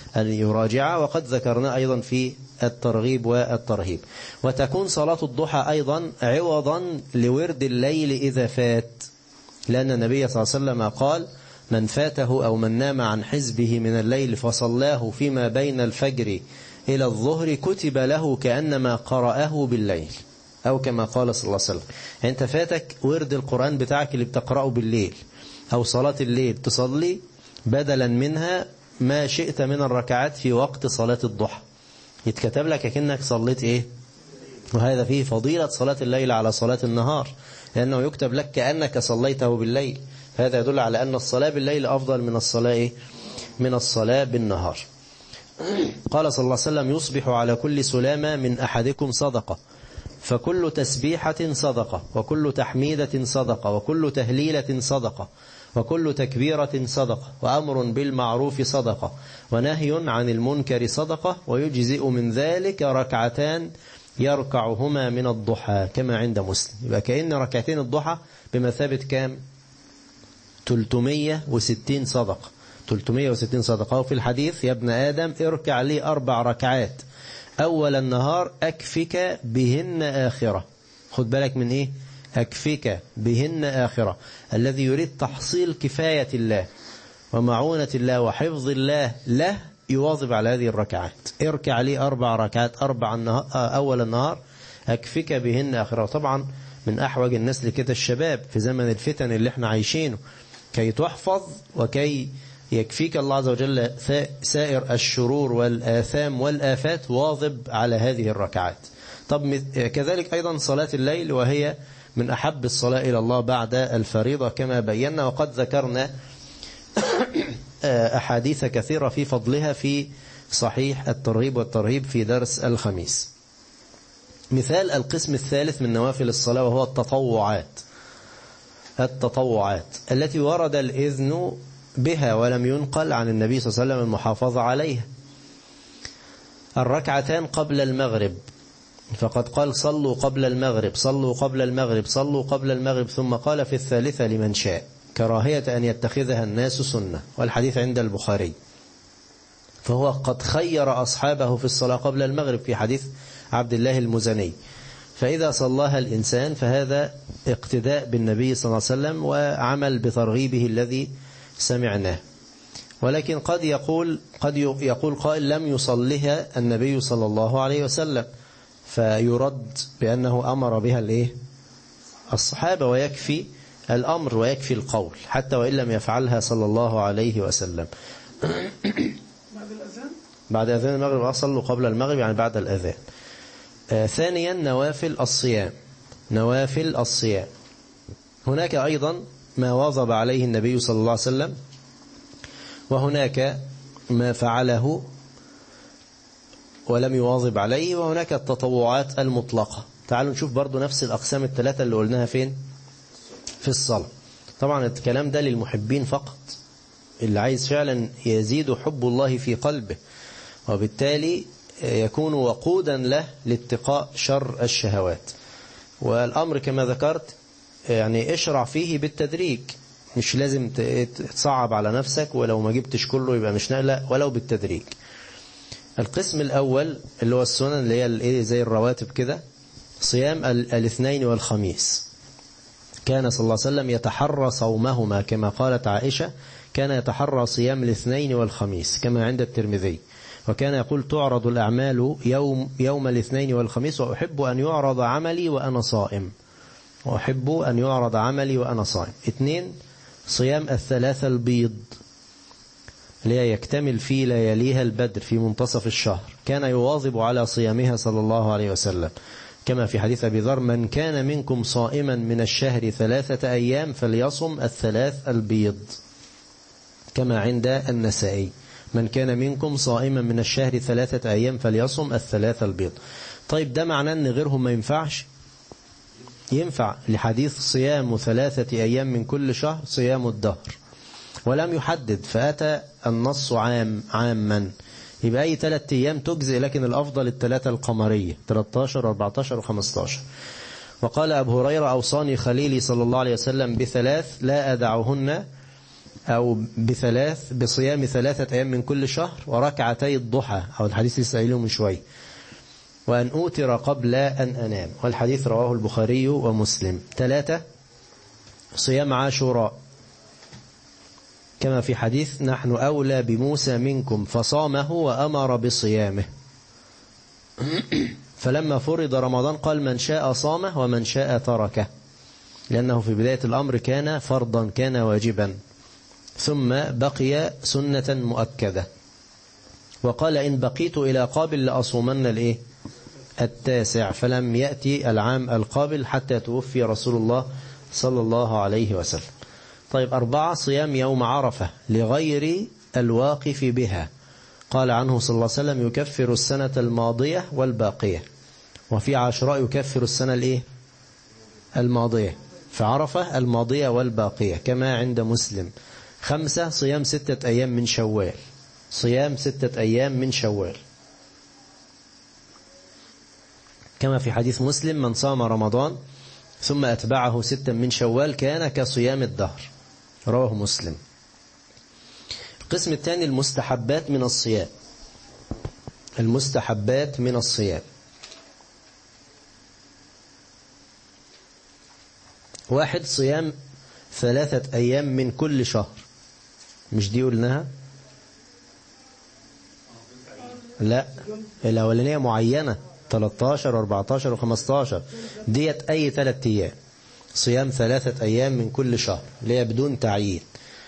أن يراجع وقد ذكرنا أيضا في الترغيب والترهيب وتكون صلاة الضحى أيضا عوضا لورد الليل إذا فات لأن النبي صلى الله عليه وسلم قال من فاته أو من نام عن حزبه من الليل فصلاه فيما بين الفجر إلى الظهر كتب له كأنما قرأه بالليل أو كما قال صلى الله عليه وسلم يعني أنت فاتك ورد القرآن بتاعك اللي بتقرأه بالليل أو صلاة الليل تصلي بدلا منها ما شئت من الركعات في وقت صلاة الضحى يتكتب لك كأنك صليت إيه وهذا فيه فضيلة صلاة الليل على صلاة النهار لأنه يكتب لك كأنك صليته بالليل هذا يدل على أن الصلاة بالليل أفضل من الصلاة إيه؟ من الصلاة بالنهار قال صلى الله عليه وسلم يصبح على كل سلامة من أحدكم صدقة فكل تسبيحة صدقة وكل تحميدة صدقة وكل تهليلة صدقة وكل تكبيرة صدقة وأمر بالمعروف صدقة ونهي عن المنكر صدقة ويجزئ من ذلك ركعتان يركعهما من الضحى كما عند مسلم يبقى كأن ركعتين الضحى بمثابة كام 360 صدقة 360 صدقة وفي الحديث يا ابن آدم اركع لي أربع ركعات أول النهار أكفك بهن آخرة خد بالك من إيه أكفك بهن آخرة الذي يريد تحصيل كفاية الله ومعونة الله وحفظ الله له يواظب على هذه الركعات اركع لي أربع ركعات أربع النهار أول النهار أكفك بهن آخرة طبعا من أحوج الناس لكده الشباب في زمن الفتن اللي احنا عايشينه كي تحفظ وكي يكفيك الله عز وجل سائر الشرور والآثام والآفات واظب على هذه الركعات طب كذلك أيضا صلاة الليل وهي من أحب الصلاة إلى الله بعد الفريضة كما بينا وقد ذكرنا أحاديث كثيرة في فضلها في صحيح الترغيب والترهيب في درس الخميس مثال القسم الثالث من نوافل الصلاة وهو التطوعات التطوعات التي ورد الإذن بها ولم ينقل عن النبي صلى الله عليه وسلم المحافظة عليها الركعتان قبل المغرب فقد قال صلوا قبل المغرب صلوا قبل المغرب صلوا قبل المغرب ثم قال في الثالثة لمن شاء كراهية أن يتخذها الناس سنة والحديث عند البخاري فهو قد خير أصحابه في الصلاة قبل المغرب في حديث عبد الله المزني فإذا صلاها الإنسان فهذا اقتداء بالنبي صلى الله عليه وسلم وعمل بترغيبه الذي سمعناه ولكن قد يقول قد يقول قائل لم يصلها النبي صلى الله عليه وسلم فيرد بأنه أمر بها الايه الصحابة ويكفي الأمر ويكفي القول حتى وإن لم يفعلها صلى الله عليه وسلم بعد الأذان بعد أذان المغرب صلوا قبل المغرب يعني بعد الأذان آه ثانيا نوافل الصيام نوافل الصيام هناك أيضا ما واظب عليه النبي صلى الله عليه وسلم وهناك ما فعله ولم يواظب عليه وهناك التطوعات المطلقة تعالوا نشوف برضو نفس الأقسام الثلاثة اللي قلناها فين في الصلاة طبعا الكلام ده للمحبين فقط اللي عايز فعلا يزيد حب الله في قلبه وبالتالي يكون وقودا له لاتقاء شر الشهوات والأمر كما ذكرت يعني اشرع فيه بالتدريج مش لازم تصعب على نفسك ولو ما جبتش كله يبقى مش لا ولو بالتدريج القسم الأول اللي هو السنن اللي هي الايه زي الرواتب كده صيام الاثنين والخميس كان صلى الله عليه وسلم يتحرى صومهما كما قالت عائشة كان يتحرى صيام الاثنين والخميس كما عند الترمذي وكان يقول تعرض الأعمال يوم, يوم الاثنين والخميس وأحب أن يعرض عملي وأنا صائم وأحب أن يعرض عملي وأنا صائم اثنين صيام الثلاثة البيض اللي يكتمل في لياليها البدر في منتصف الشهر كان يواظب على صيامها صلى الله عليه وسلم كما في حديث أبي ذر من كان منكم صائما من الشهر ثلاثة أيام فليصم الثلاث البيض كما عند النسائي من كان منكم صائما من الشهر ثلاثة أيام فليصم الثلاث البيض طيب ده معناه أن غيرهم ما ينفعش ينفع لحديث صيام ثلاثة أيام من كل شهر صيام الدهر ولم يحدد فأتى النص عام عاما يبقى أي ثلاثة أيام تجزئ لكن الأفضل الثلاثة القمرية 13 14 و15 وقال أبو هريرة أوصاني خليلي صلى الله عليه وسلم بثلاث لا أدعهن أو بثلاث بصيام ثلاثة أيام من كل شهر وركعتي الضحى أو الحديث لسه قايله من شوي وأن أوتر قبل أن أنام والحديث رواه البخاري ومسلم ثلاثة صيام عاشوراء كما في حديث نحن أولى بموسى منكم فصامه وأمر بصيامه فلما فرض رمضان قال من شاء صامه ومن شاء تركه لأنه في بداية الأمر كان فرضا كان واجبا ثم بقي سنة مؤكدة وقال إن بقيت إلى قابل لأصومن الإيه التاسع فلم يأتي العام القابل حتى توفي رسول الله صلى الله عليه وسلم طيب أربعة صيام يوم عرفة لغير الواقف بها قال عنه صلى الله عليه وسلم يكفر السنة الماضية والباقية وفي عاشوراء يكفر السنة الإيه الماضية في عرفة الماضية والباقية كما عند مسلم خمسة صيام ستة أيام من شوال صيام ستة أيام من شوال كما في حديث مسلم من صام رمضان ثم أتبعه ستا من شوال كان كصيام الدهر رواه مسلم القسم الثاني المستحبات من الصيام المستحبات من الصيام واحد صيام ثلاثة أيام من كل شهر مش دي قلناها لا الأولانية معينة 13 و14 و15 ديت أي ثلاثة أيام صيام ثلاثة أيام من كل شهر اللي هي بدون تعيين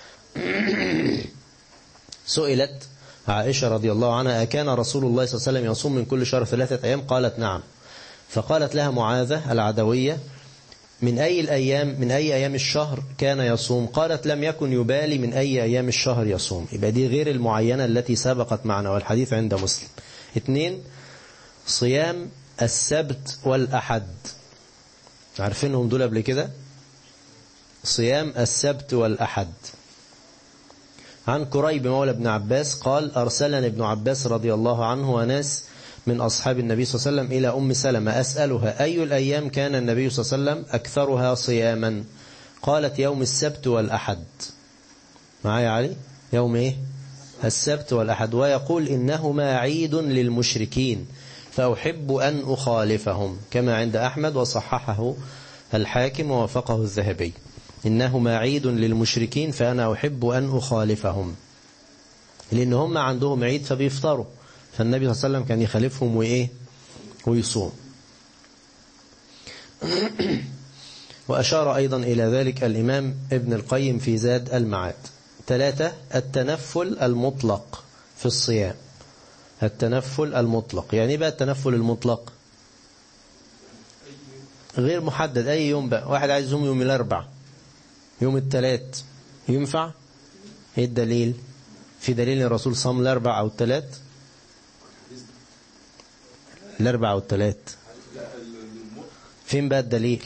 سئلت عائشة رضي الله عنها أكان رسول الله صلى الله عليه وسلم يصوم من كل شهر ثلاثة أيام قالت نعم فقالت لها معاذة العدوية من أي الأيام من أي أيام الشهر كان يصوم قالت لم يكن يبالي من أي أيام الشهر يصوم يبقى دي غير المعينة التي سبقت معنا والحديث عند مسلم اثنين صيام السبت والأحد عارفينهم دول قبل كده صيام السبت والأحد عن كريب مولى ابن عباس قال أرسلني ابن عباس رضي الله عنه وناس من أصحاب النبي صلى الله عليه وسلم إلى أم سلمة أسألها أي الأيام كان النبي صلى الله عليه وسلم أكثرها صياما قالت يوم السبت والأحد معايا علي يوم إيه السبت والأحد ويقول إنهما عيد للمشركين فأحب أن أخالفهم كما عند أحمد وصححه الحاكم ووافقه الذهبي إنهما عيد للمشركين فأنا أحب أن أخالفهم لأن هم عندهم عيد فبيفطروا فالنبي صلى الله عليه وسلم كان يخالفهم وإيه ويصوم وأشار أيضا إلى ذلك الإمام ابن القيم في زاد المعاد ثلاثة التنفل المطلق في الصيام التنفل المطلق يعني بقى التنفل المطلق غير محدد أي يوم بقى واحد عايز يوم يوم الأربع يوم الثلاث ينفع ايه الدليل في دليل ان الرسول صام الأربع أو الثلاث الأربع أو الثلاث فين بقى الدليل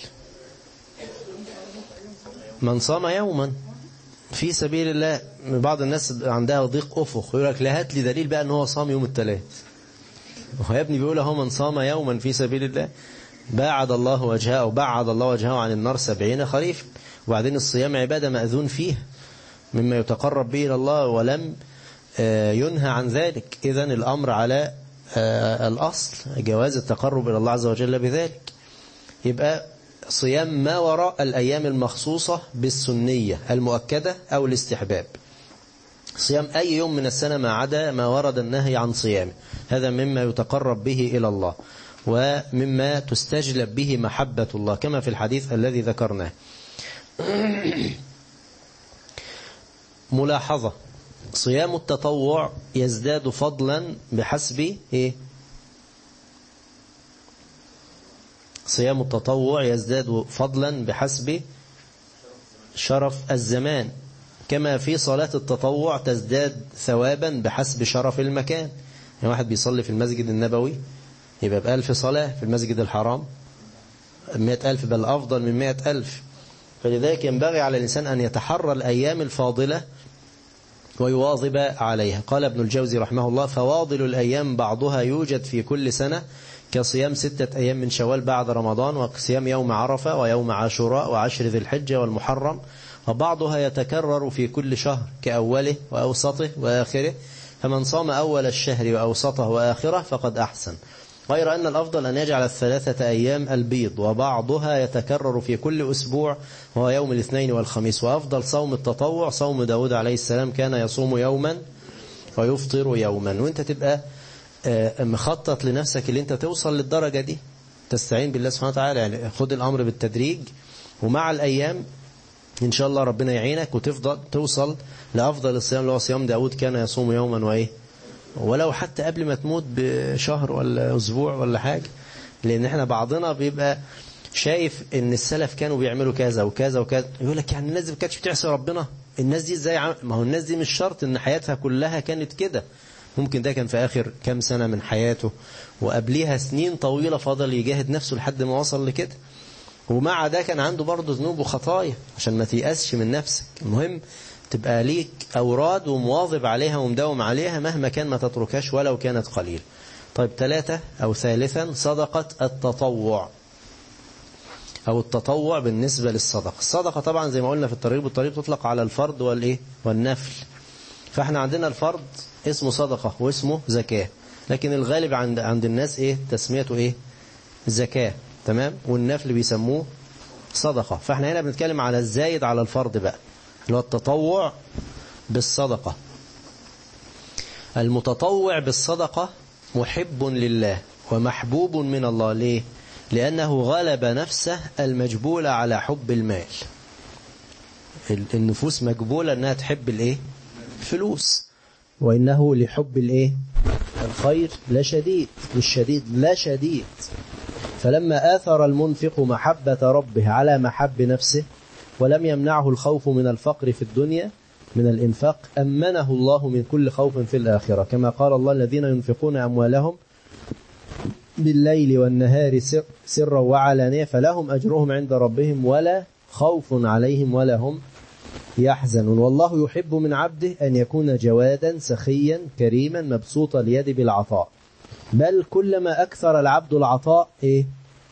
من صام يوما في سبيل الله بعض الناس عندها ضيق أفق يقول لك لا هات لي دليل بقى ان هو صام يوم الثلاث ويا ابني بيقول هو من صام يوما في سبيل الله باعد الله وجهه أو بعد الله وجهه عن النار سبعين خريف وبعدين الصيام عبادة مأذون فيه مما يتقرب به إلى الله ولم ينهى عن ذلك إذن الأمر على الأصل جواز التقرب إلى الله عز وجل بذلك يبقى صيام ما وراء الأيام المخصوصة بالسنية المؤكدة أو الاستحباب صيام أي يوم من السنة ما عدا ما ورد النهي عن صيامه هذا مما يتقرب به إلى الله ومما تستجلب به محبة الله كما في الحديث الذي ذكرناه ملاحظة صيام التطوع يزداد فضلا بحسب إيه؟ صيام التطوع يزداد فضلا بحسب شرف الزمان كما في صلاة التطوع تزداد ثوابا بحسب شرف المكان يعني واحد بيصلي في المسجد النبوي يبقى بألف صلاة في المسجد الحرام مئة ألف بل أفضل من مئة ألف فلذلك ينبغي على الإنسان أن يتحرى الأيام الفاضلة ويواظب عليها قال ابن الجوزي رحمه الله فواضل الأيام بعضها يوجد في كل سنة كصيام ستة أيام من شوال بعد رمضان وصيام يوم عرفة ويوم عاشوراء وعشر ذي الحجة والمحرم وبعضها يتكرر في كل شهر كأوله وأوسطه وآخره فمن صام أول الشهر وأوسطه وآخره فقد أحسن غير أن الأفضل أن يجعل الثلاثة أيام البيض وبعضها يتكرر في كل أسبوع وهو يوم الاثنين والخميس وأفضل صوم التطوع صوم داود عليه السلام كان يصوم يوما ويفطر يوما وانت تبقى مخطط لنفسك اللي انت توصل للدرجة دي تستعين بالله سبحانه وتعالى يعني خد الأمر بالتدريج ومع الأيام إن شاء الله ربنا يعينك وتفضل توصل لأفضل الصيام اللي هو صيام داود كان يصوم يوما وإيه ولو حتى قبل ما تموت بشهر ولا أسبوع ولا حاجة لأن احنا بعضنا بيبقى شايف ان السلف كانوا بيعملوا كذا وكذا وكذا يقول لك يعني الناس دي ما كانتش بتعصي ربنا الناس دي ازاي عم... ما هو الناس دي مش شرط ان حياتها كلها كانت كده ممكن ده كان في آخر كام سنة من حياته وقبليها سنين طويلة فضل يجاهد نفسه لحد ما وصل لكده ومع ده كان عنده برضه ذنوب وخطايا عشان ما تيأسش من نفسك المهم تبقى ليك أوراد ومواظب عليها ومداوم عليها مهما كان ما تتركهاش ولو كانت قليل طيب ثلاثة أو ثالثا صدقة التطوع أو التطوع بالنسبة للصدقة الصدقة طبعا زي ما قلنا في الطريق بالطريق تطلق على الفرض والإيه والنفل فاحنا عندنا الفرض اسمه صدقة واسمه زكاة لكن الغالب عند عند الناس ايه تسميته ايه زكاة تمام والنفل بيسموه صدقة فاحنا هنا بنتكلم على الزايد على الفرض بقى اللي هو التطوع بالصدقة المتطوع بالصدقة محب لله ومحبوب من الله ليه لأنه غلب نفسه المجبولة على حب المال النفوس مجبولة أنها تحب الإيه فلوس وإنه لحب الإيه الخير لا شديد مش شديد لا شديد فلما آثر المنفق محبة ربه على محب نفسه ولم يمنعه الخوف من الفقر في الدنيا من الإنفاق أمنه الله من كل خوف في الآخرة كما قال الله الذين ينفقون أموالهم بالليل والنهار سر سرا وعلانية فلهم أجرهم عند ربهم ولا خوف عليهم ولا هم يحزنون والله يحب من عبده أن يكون جوادا سخيا كريما مبسوط اليد بالعطاء بل كلما أكثر العبد العطاء إيه؟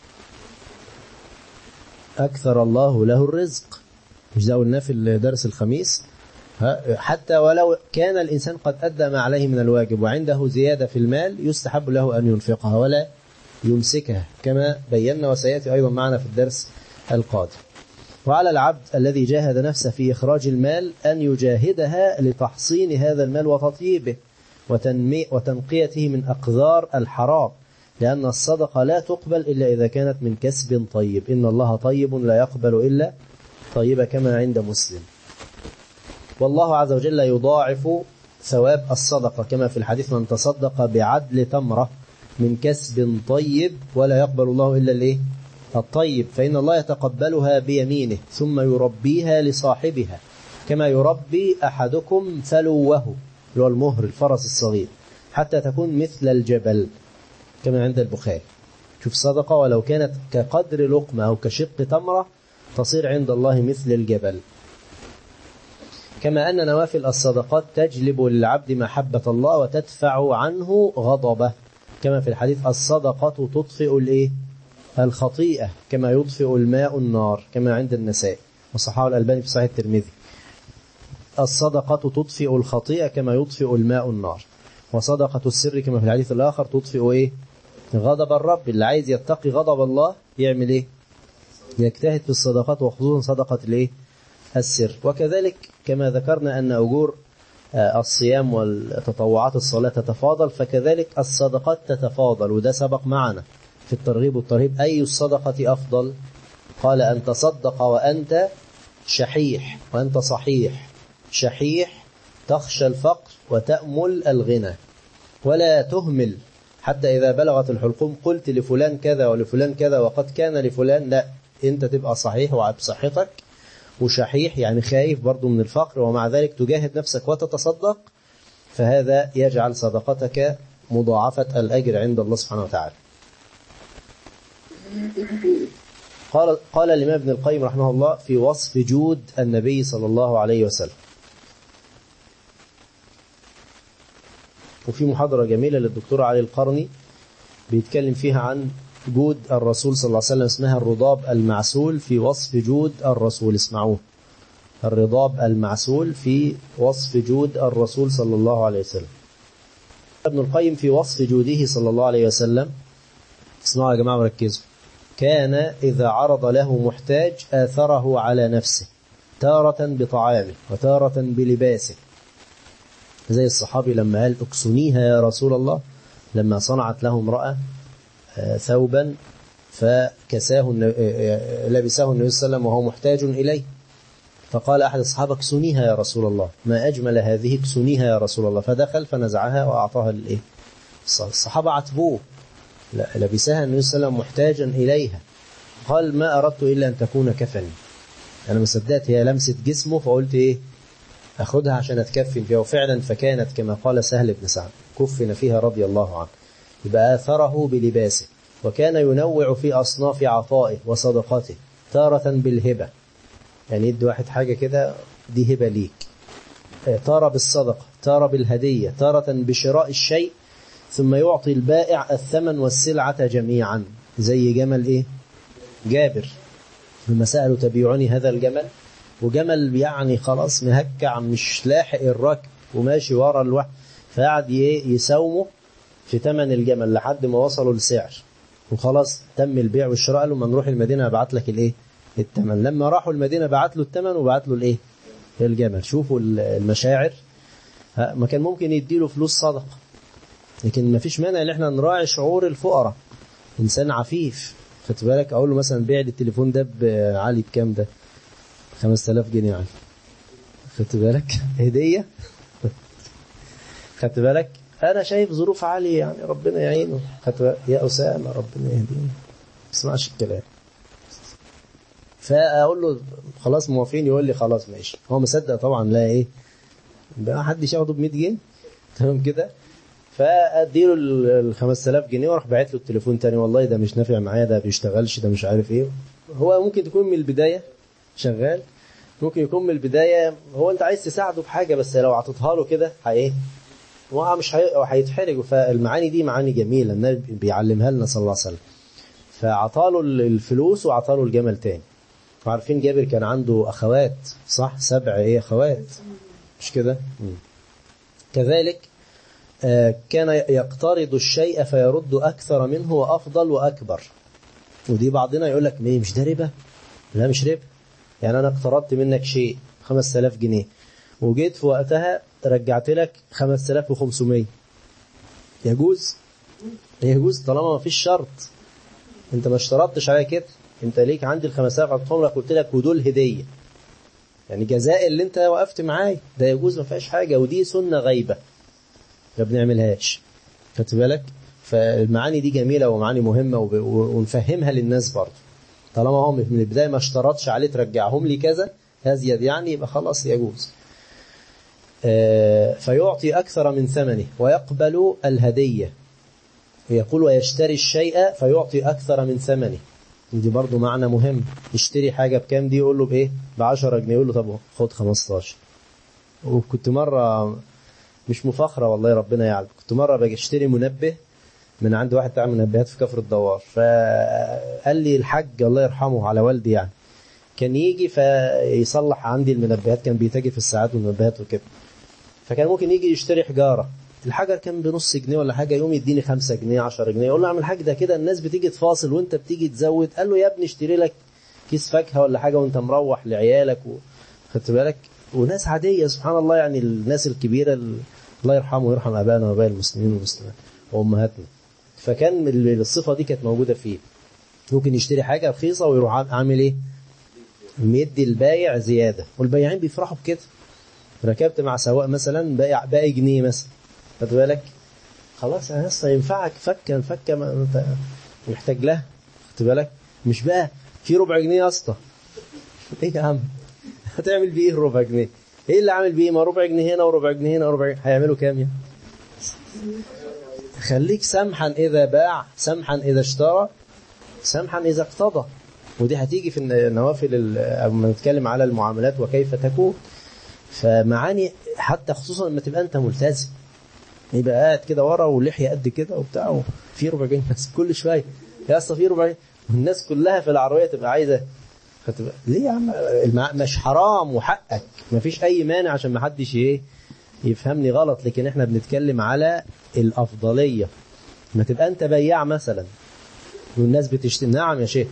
أكثر الله له الرزق مش ده قلناه في الدرس الخميس حتى ولو كان الإنسان قد أدى ما عليه من الواجب وعنده زيادة في المال يستحب له أن ينفقها ولا يمسكها كما بينا وسيأتي أيضا معنا في الدرس القادم وعلى العبد الذي جاهد نفسه في إخراج المال أن يجاهدها لتحصين هذا المال وتطييبه وتنقيته من أقذار الحرام لأن الصدقة لا تقبل إلا إذا كانت من كسب طيب إن الله طيب لا يقبل إلا طيب كما عند مسلم والله عز وجل يضاعف ثواب الصدقة كما في الحديث من تصدق بعدل تمرة من كسب طيب ولا يقبل الله إلا الإيه الطيب فإن الله يتقبلها بيمينه ثم يربيها لصاحبها كما يربي أحدكم ثلوه اللي هو المهر الفرس الصغير حتى تكون مثل الجبل كما عند البخاري شوف صدقة ولو كانت كقدر لقمة أو كشق تمرة تصير عند الله مثل الجبل كما أن نوافل الصدقات تجلب للعبد محبة الله وتدفع عنه غضبه كما في الحديث الصدقة تطفئ الإيه؟ الخطيئة كما يطفئ الماء النار كما عند النساء وصححه الألباني في صحيح الترمذي الصدقة تطفئ الخطيئة كما يطفئ الماء النار وصدقة السر كما في الحديث الآخر تطفئ إيه؟ غضب الرب اللي عايز يتقي غضب الله يعمل إيه؟ يجتهد في الصدقات وخصوصا صدقة الإيه؟ السر وكذلك كما ذكرنا أن أجور الصيام والتطوعات الصلاة تتفاضل فكذلك الصدقات تتفاضل وده سبق معنا في الترغيب والترهيب أي الصدقة أفضل قال أن تصدق وأنت شحيح وأنت صحيح شحيح تخشى الفقر وتأمل الغنى ولا تهمل حتى إذا بلغت الحلقوم قلت لفلان كذا ولفلان كذا وقد كان لفلان لا أنت تبقى صحيح وبصحتك وشحيح يعني خايف برضو من الفقر ومع ذلك تجاهد نفسك وتتصدق فهذا يجعل صدقتك مضاعفة الأجر عند الله سبحانه وتعالى قال قال الإمام ابن القيم رحمه الله في وصف جود النبي صلى الله عليه وسلم وفي محاضرة جميلة للدكتور علي القرني بيتكلم فيها عن جود الرسول صلى الله عليه وسلم اسمها الرضاب المعسول في وصف جود الرسول اسمعوه الرضاب المعسول في وصف جود الرسول صلى الله عليه وسلم ابن القيم في وصف جوده صلى الله عليه وسلم اسمعوا يا جماعة وركزوا كان إذا عرض له محتاج آثره على نفسه تارة بطعامه وتارة بلباسه زي الصحابي لما قال اكسنيها يا رسول الله لما صنعت له امرأة ثوبا فكساه لبسه النبي صلى الله عليه وسلم وهو محتاج إليه فقال أحد الصحابة اكسنيها يا رسول الله ما أجمل هذه اكسنيها يا رسول الله فدخل فنزعها وأعطاها الإيه الصحابة عتبوه لبسها النبي صلى الله عليه وسلم محتاجا إليها قال ما أردت إلا أن تكون كفني أنا ما صدقت هي لمست جسمه فقلت إيه أخذها عشان أتكفن فيها وفعلا فكانت كما قال سهل بن سعد كفن فيها رضي الله عنه يبقى آثره بلباسه وكان ينوع في أصناف عطائه وصدقاته تارة بالهبة يعني يدي واحد حاجة كده دي هبة ليك تارة بالصدقة تارة بالهدية تارة بشراء الشيء ثم يعطي البائع الثمن والسلعة جميعا زي جمل إيه جابر لما سألوا تبيعني هذا الجمل وجمل يعني خلاص مهكع مش لاحق الركب وماشي ورا الوحد فقعد يساومه في ثمن الجمل لحد ما وصلوا لسعر وخلاص تم البيع والشراء قالوا ما نروح المدينة ابعت لك الايه الثمن لما راحوا المدينة بعت له الثمن وبعت له الايه الجمل شوفوا المشاعر ما كان ممكن يديله فلوس صدقة لكن ما فيش مانع ان احنا نراعي شعور الفقراء انسان عفيف خدت بالك اقول له مثلا بيع لي التليفون ده بعلي بكام ده 5000 جنيه علي خدت بالك هدية خدت بالك انا شايف ظروف علي يعني ربنا يعينه خدت بالك يا اسامه ربنا يهديه ما تسمعش الكلام فاقول له خلاص موافقين يقول لي خلاص ماشي هو مصدق طبعا لا ايه بقى حدش ياخده ب 100 جنيه تمام كده فاديله ال 5000 جنيه واروح باعت له التليفون تاني والله ده مش نافع معايا ده بيشتغلش ده مش عارف ايه هو ممكن تكون من البدايه شغال ممكن يكون من البدايه هو انت عايز تساعده بحاجه بس لو عطيتها له كده ايه هو مش هيتحرج فالمعاني دي معاني جميله النبي بيعلمها لنا صلى الله عليه وسلم فعطاله الفلوس وعطاله الجمل تاني وعارفين جابر كان عنده اخوات صح سبع ايه اخوات مش كده كذلك كان يقترض الشيء فيرد أكثر منه وأفضل وأكبر ودي بعضنا يقول لك مش ده ربا لا مش ربا يعني أنا اقترضت منك شيء 5000 جنيه وجيت في وقتها رجعت لك 5500 يجوز يجوز طالما ما فيش شرط انت ما اشترطتش عليا كده انت ليك عندي ال 5000 عطيتهم لك قلت لك ودول هديه يعني جزاء اللي انت وقفت معايا ده يجوز ما فيهاش حاجه ودي سنه غيبه ما بنعملهاش خدت بالك فالمعاني دي جميلة ومعاني مهمة ونفهمها للناس برضه طالما هو من البداية ما اشترطش عليه ترجعهم لي كذا هزيد يعني يبقى خلاص يجوز فيعطي أكثر من ثمنه ويقبل الهدية يقول ويشتري الشيء فيعطي أكثر من ثمنه دي برضه معنى مهم يشتري حاجة بكام دي يقول له بإيه ب 10 جنيه يقول له طب خد 15 وكنت مرة مش مفاخرة والله ربنا يعلم كنت مرة باجي اشتري منبه من عند واحد بتاع منبهات في كفر الدوار فقال لي الحاج الله يرحمه على والدي يعني كان يجي فيصلح عندي المنبهات كان بيتاجر في الساعات والمنبهات وكده فكان ممكن يجي يشتري حجارة الحجر كان بنص جنيه ولا حاجة يوم يديني خمسة جنيه عشرة جنيه يقول له اعمل حاجة ده كده الناس بتيجي تفاصل وانت بتيجي تزود قال له يا ابني اشتري لك كيس فاكهة ولا حاجة وانت مروح لعيالك و... خدت بالك وناس عادية سبحان الله يعني الناس الكبيرة الله يرحمه ويرحم أبائنا وأباء المسلمين والمسلمات وأمهاتنا فكان الصفة دي كانت موجودة فيه ممكن يشتري حاجة رخيصة ويروح عامل إيه مدي البايع زيادة والبايعين بيفرحوا بكده ركبت مع سواق مثلا بايع باقي جنيه مثلا خد بالك خلاص يا اسطى ينفعك فكه فكه ما انت محتاج لها خد بالك مش بقى في ربع جنيه يا اسطى ايه يا عم هتعمل بيه ايه ربع جنيه ايه اللي عامل بيه ما ربع جنيه هنا وربع جنيه هنا وربع جنيه هيعملوا كام يعني خليك سمحا اذا باع سمحا اذا اشترى سمحا اذا اقتضى ودي هتيجي في النوافل لما نتكلم على المعاملات وكيف تكون فمعاني حتى خصوصا لما تبقى انت ملتزم يبقى قاعد كده ورا ولحيه قد كده وبتاع في ربع جنيه بس كل شويه يا اسطى في ربع جنيه والناس كلها في العربيه تبقى عايزه خدت بالك؟ ليه يا عم المع- مش حرام وحقك مفيش اي مانع عشان ما حدش ايه يفهمني غلط لكن احنا بنتكلم على الافضليه ما تبقى انت بياع مثلا والناس بتشتري نعم يا شيخ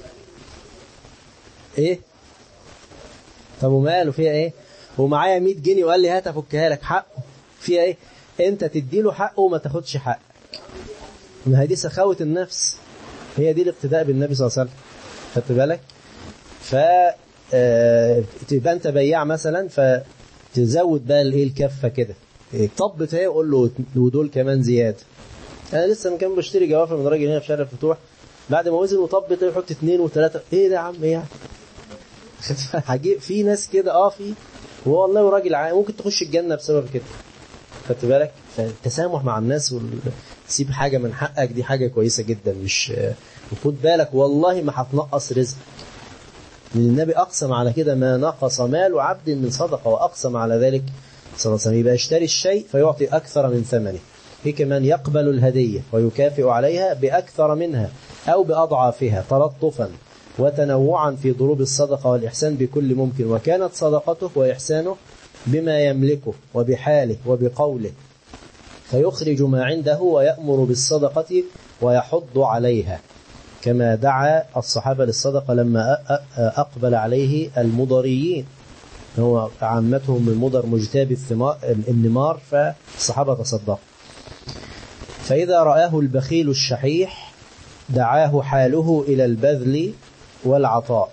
ايه طب وماله فيها ايه ومعايا 100 جنيه وقال لي هات افكها لك حقه فيها ايه انت تديله حقه وما تاخدش حقك ما هي دي سخاوة النفس هي دي الاقتداء بالنبي صلى الله عليه وسلم خدت بالك ف آه، تبقى انت بياع مثلا فتزود بقى الايه الكفه كده إيه، طبت اهي وقول له ودول كمان زياده انا لسه من كام بشتري جوافه من راجل هنا في شارع الفتوح بعد ما وزن وطبت ايه يحط اثنين وثلاثه ايه ده يا عم ايه يعني هجيب في ناس كده اه في هو والله راجل عا- ممكن تخش الجنه بسبب كده خدت بالك فالتسامح مع الناس وال... تسيب حاجه من حقك دي حاجه كويسه جدا مش وخد بالك والله ما هتنقص رزقك لأن النبي أقسم على كده ما نقص مال عبد من صدقة وأقسم على ذلك صلى الله عليه وسلم يبقى يشتري الشيء فيعطي أكثر من ثمنه في كمان يقبل الهدية ويكافئ عليها بأكثر منها أو بأضعافها تلطفا وتنوعا في ضروب الصدقة والإحسان بكل ممكن وكانت صدقته وإحسانه بما يملكه وبحاله وبقوله فيخرج ما عنده ويأمر بالصدقة ويحض عليها كما دعا الصحابة للصدقة لما أ- أ- أقبل عليه المضريين هو عامتهم من مضر مجتاب الثمار النمار فالصحابة تصدقوا فإذا رآه البخيل الشحيح دعاه حاله إلى البذل والعطاء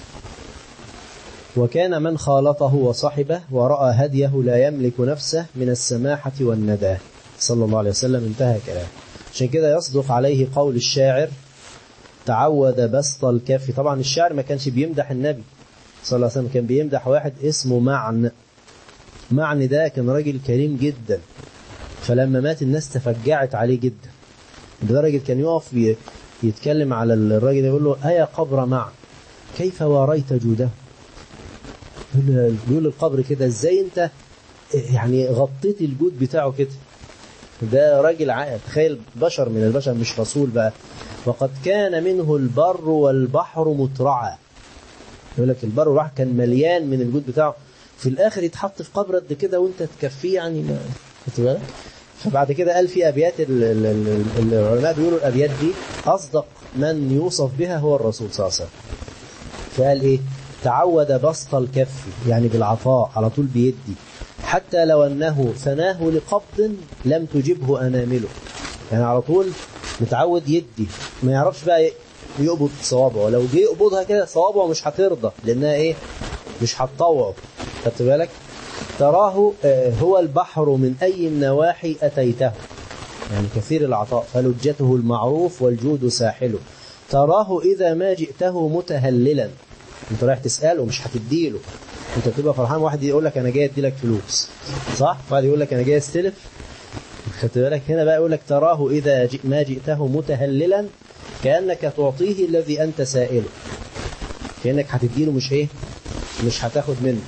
وكان من خالطه وصحبه ورأى هديه لا يملك نفسه من السماحة والنداه صلى الله عليه وسلم انتهى كلامه عشان كده يصدق عليه قول الشاعر تعود بسط الكف طبعا الشاعر ما كانش بيمدح النبي صلى الله عليه وسلم كان بيمدح واحد اسمه معن معن ده كان راجل كريم جدا فلما مات الناس تفجعت عليه جدا لدرجة كان يقف ي- يتكلم على الراجل يقول له أيا قبر معن كيف واريت جوده يقول- بيقول القبر كده ازاي انت يعني غطيت الجود بتاعه كده ده راجل عاقل تخيل بشر من البشر مش رسول بقى وقد كان منه البر والبحر مترعا يقول لك البر والبحر كان مليان من الجود بتاعه في الاخر يتحط في قبر قد كده وانت تكفيه يعني ما خدت بالك فبعد كده قال في ابيات ال- ال- ال- ال- العلماء بيقولوا الابيات دي اصدق من يوصف بها هو الرسول صلى الله عليه وسلم فقال ايه تعود بسط الكف يعني بالعطاء على طول بيدي حتى لو أنه ثناه لقبض لم تجبه أنامله يعني على طول متعود يدي ما يعرفش بقى يقبض صوابعه لو جه يقبضها كده صوابعه مش هترضى لأنها إيه مش هتطوعه خدت بالك تراه آه، هو البحر من أي النواحي أتيته يعني كثير العطاء فلجته المعروف والجود ساحله تراه إذا ما جئته متهللا انت رايح تسأله مش هتديله انت بتبقى فرحان واحد يقول لك انا جاي ادي لك فلوس صح واحد يقول لك انا جاي استلف خدت بالك هنا بقى يقول لك تراه اذا جئ ما جئته متهللا كانك تعطيه الذي انت سائله كانك هتديله مش ايه مش هتاخد منه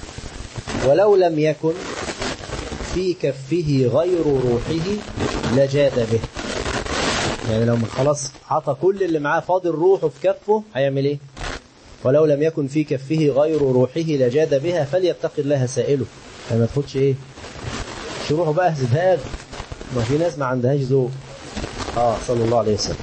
ولو لم يكن في كفه غير روحه لجاد به يعني لو خلاص عطى كل اللي معاه فاضل روحه في كفه هيعمل ايه ولو لم يكن في كفه غير روحه لجاد بها فليتق الله سائله يعني ما تاخدش ايه مش روحه بقى زهاد ما في ناس ما عندهاش ذوق اه صلى الله عليه وسلم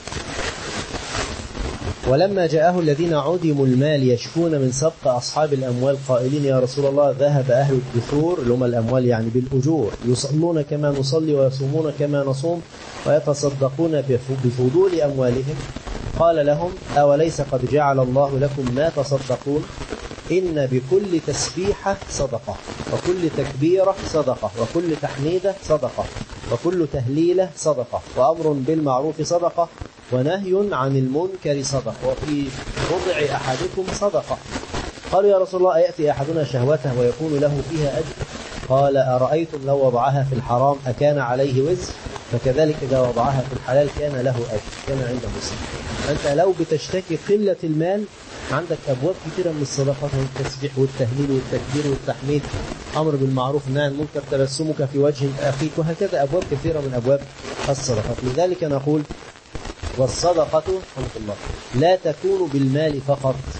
ولما جاءه الذين عدموا المال يشكون من سبق أصحاب الأموال قائلين يا رسول الله ذهب أهل الدثور اللي هم الأموال يعني بالأجور يصلون كما نصلي ويصومون كما نصوم ويتصدقون بف- بفضول أموالهم قال لهم أوليس قد جعل الله لكم ما تصدقون إن بكل تسبيحة صدقة وكل تكبيرة صدقة وكل تحميدة صدقة وكل تهليلة صدقة وأمر بالمعروف صدقة ونهي عن المنكر صدقة وفي وضع أحدكم صدقة قالوا يا رسول الله أيأتي أحدنا شهوته ويكون له فيها أجر قال أرأيتم لو وضعها في الحرام أكان عليه وزر فكذلك إذا وضعها في الحلال كان له أجر كان عند مسلم أنت لو بتشتكي قلة المال عندك أبواب كثيرة من الصدقات والتسبيح والتهليل والتكبير والتحميد أمر بالمعروف نهي عن المنكر تبسمك في وجه أخيك وهكذا أبواب كثيرة من أبواب الصدقات لذلك نقول والصدقة رحمة الله لا تكون بالمال فقط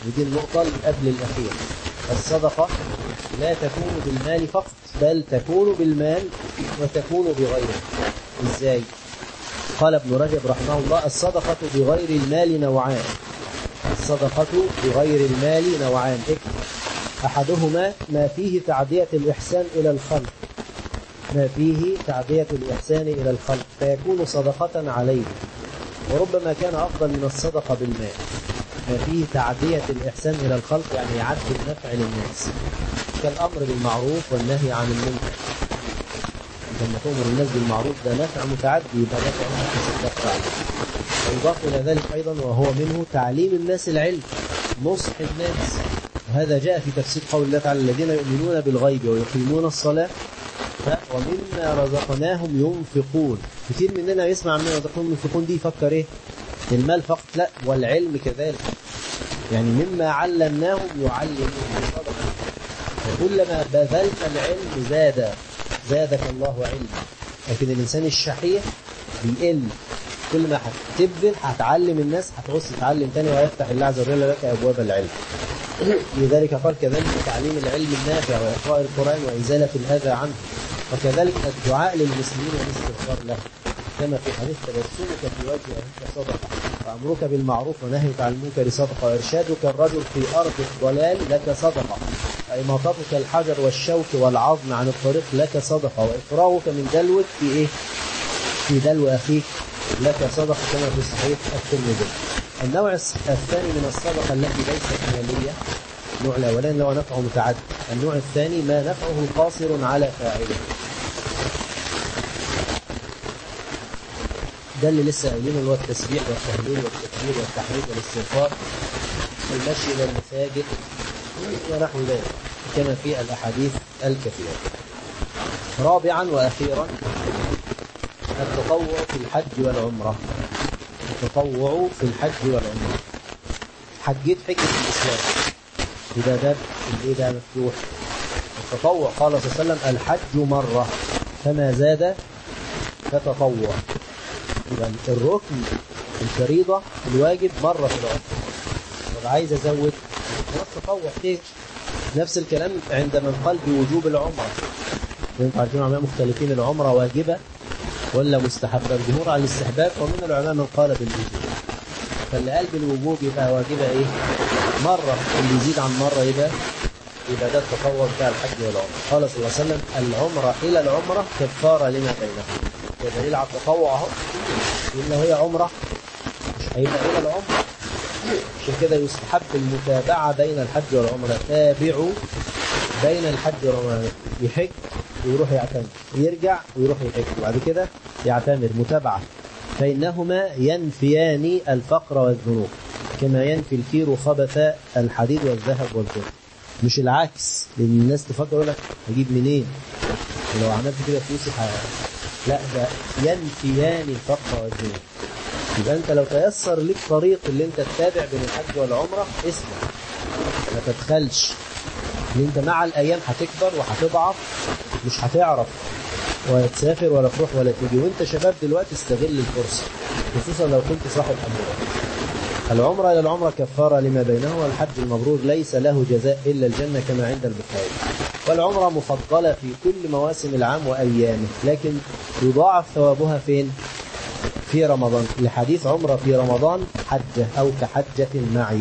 ودي النقطة اللي قبل الأخيرة الصدقة لا تكون بالمال فقط بل تكون بالمال وتكون بغيره ازاي قال ابن رجب رحمه الله الصدقة بغير المال نوعان الصدقة بغير المال نوعان اكتب أحدهما ما فيه تعدية الإحسان إلى الخلق ما فيه تعدية الإحسان إلى الخلق فيكون صدقة عليه وربما كان أفضل من الصدقة بالمال ما فيه تعدية الإحسان إلى الخلق يعني يعد النفع للناس كالأمر بالمعروف والنهي عن المنكر لما تؤمر الناس بالمعروف ده نفع متعدي يبقى نفع تصدق عليه ويضاف إلى ذلك أيضا وهو منه تعليم الناس العلم نصح الناس وهذا جاء في تفسير قول الله تعالى الذين يؤمنون بالغيب ويقيمون الصلاة ومما رزقناهم ينفقون كثير مننا يسمع مما رزقناهم ينفقون دي يفكر ايه المال فقط لا والعلم كذلك يعني مما علمناهم يعلمون وكلما بذلت العلم زاد زادك الله علما لكن الإنسان الشحيح بيقل كل ما هتبذل هتعلم الناس هتغص تتعلم تاني ويفتح الله عز وجل لك أبواب العلم لذلك قال كذلك تعليم العلم النافع وإقراء القرآن وإزالة الأذى عنه وكذلك الدعاء للمسلمين والاستغفار له كما في حديث تبسمك في وجه أهلك صدقة وأمرك بالمعروف ونهيك عن المنكر صدقة وإرشادك الرجل في أرض الضلال لك صدقة وإماطتك الحجر والشوك والعظم عن الطريق لك صدقة وإفراغك من دلوك في إيه؟ في دلو أخيك لك صدقة كما في صحيح الترمذي النوع الثاني من الصدقة التي ليست مالية النوع الأولاني له نفعه متعدد النوع الثاني ما نفعه قاصر على فاعله ده اللي لسه قايلينه اللي هو التسبيح والتهليل والتكبير والتحميد والاستغفار والمشي الى المساجد ونحو ذلك كما في الاحاديث الكثيره رابعا واخيرا التطوع في الحج والعمره التطوع في الحج والعمره حجيت حجه الاسلام اذا باب الايه ده مفتوح التطوع قال صلى الله عليه وسلم الحج مره فما زاد فتطوع يبقى الركن الفريضة الواجب مرة في العمر طب عايز أزود خلاص تطوع كتير نفس الكلام عند من قال بوجوب العمرة انتوا عارفين العلماء مختلفين العمرة واجبة ولا مستحبة الجمهور على الاستحباب ومن العلماء من قال بالوجوب فاللي قال بالوجوب يبقى واجبة ايه مرة اللي يزيد عن مرة يبقى يبقى ده التطوع بتاع الحج والعمرة قال صلى الله عليه وسلم العمرة إلى العمرة كفارة لما بينهم دليل على التطوع اهو ان هي عمره مش هيبقى الى العمره عشان كده يستحب المتابعه بين الحج والعمره تابعوا بين الحج والعمره يحج ويروح يعتمر يرجع ويروح يحج وبعد كده يعتمر متابعه فانهما ينفيان الفقر والذنوب كما ينفي الكير خبث الحديد والذهب والفضه مش العكس لان الناس تفكر يقول لك اجيب منين ولو عملت كده فلوسي لا ده ينفيان الفقر والذنوب يبقى انت لو تيسر لك طريق اللي انت تتابع بين الحج والعمره اسمع ما تدخلش اللي انت مع الايام هتكبر وهتضعف مش هتعرف ولا تسافر ولا تروح ولا تيجي وانت شباب دلوقتي استغل الفرصه خصوصا لو كنت صاحب اموال العمرة إلى العمرة كفارة لما بينه والحج المبرور ليس له جزاء إلا الجنة كما عند البخاري والعمرة مفضلة في كل مواسم العام وأيامه لكن يضاعف ثوابها فين؟ في رمضان لحديث عمرة في رمضان حجة أو كحجة معي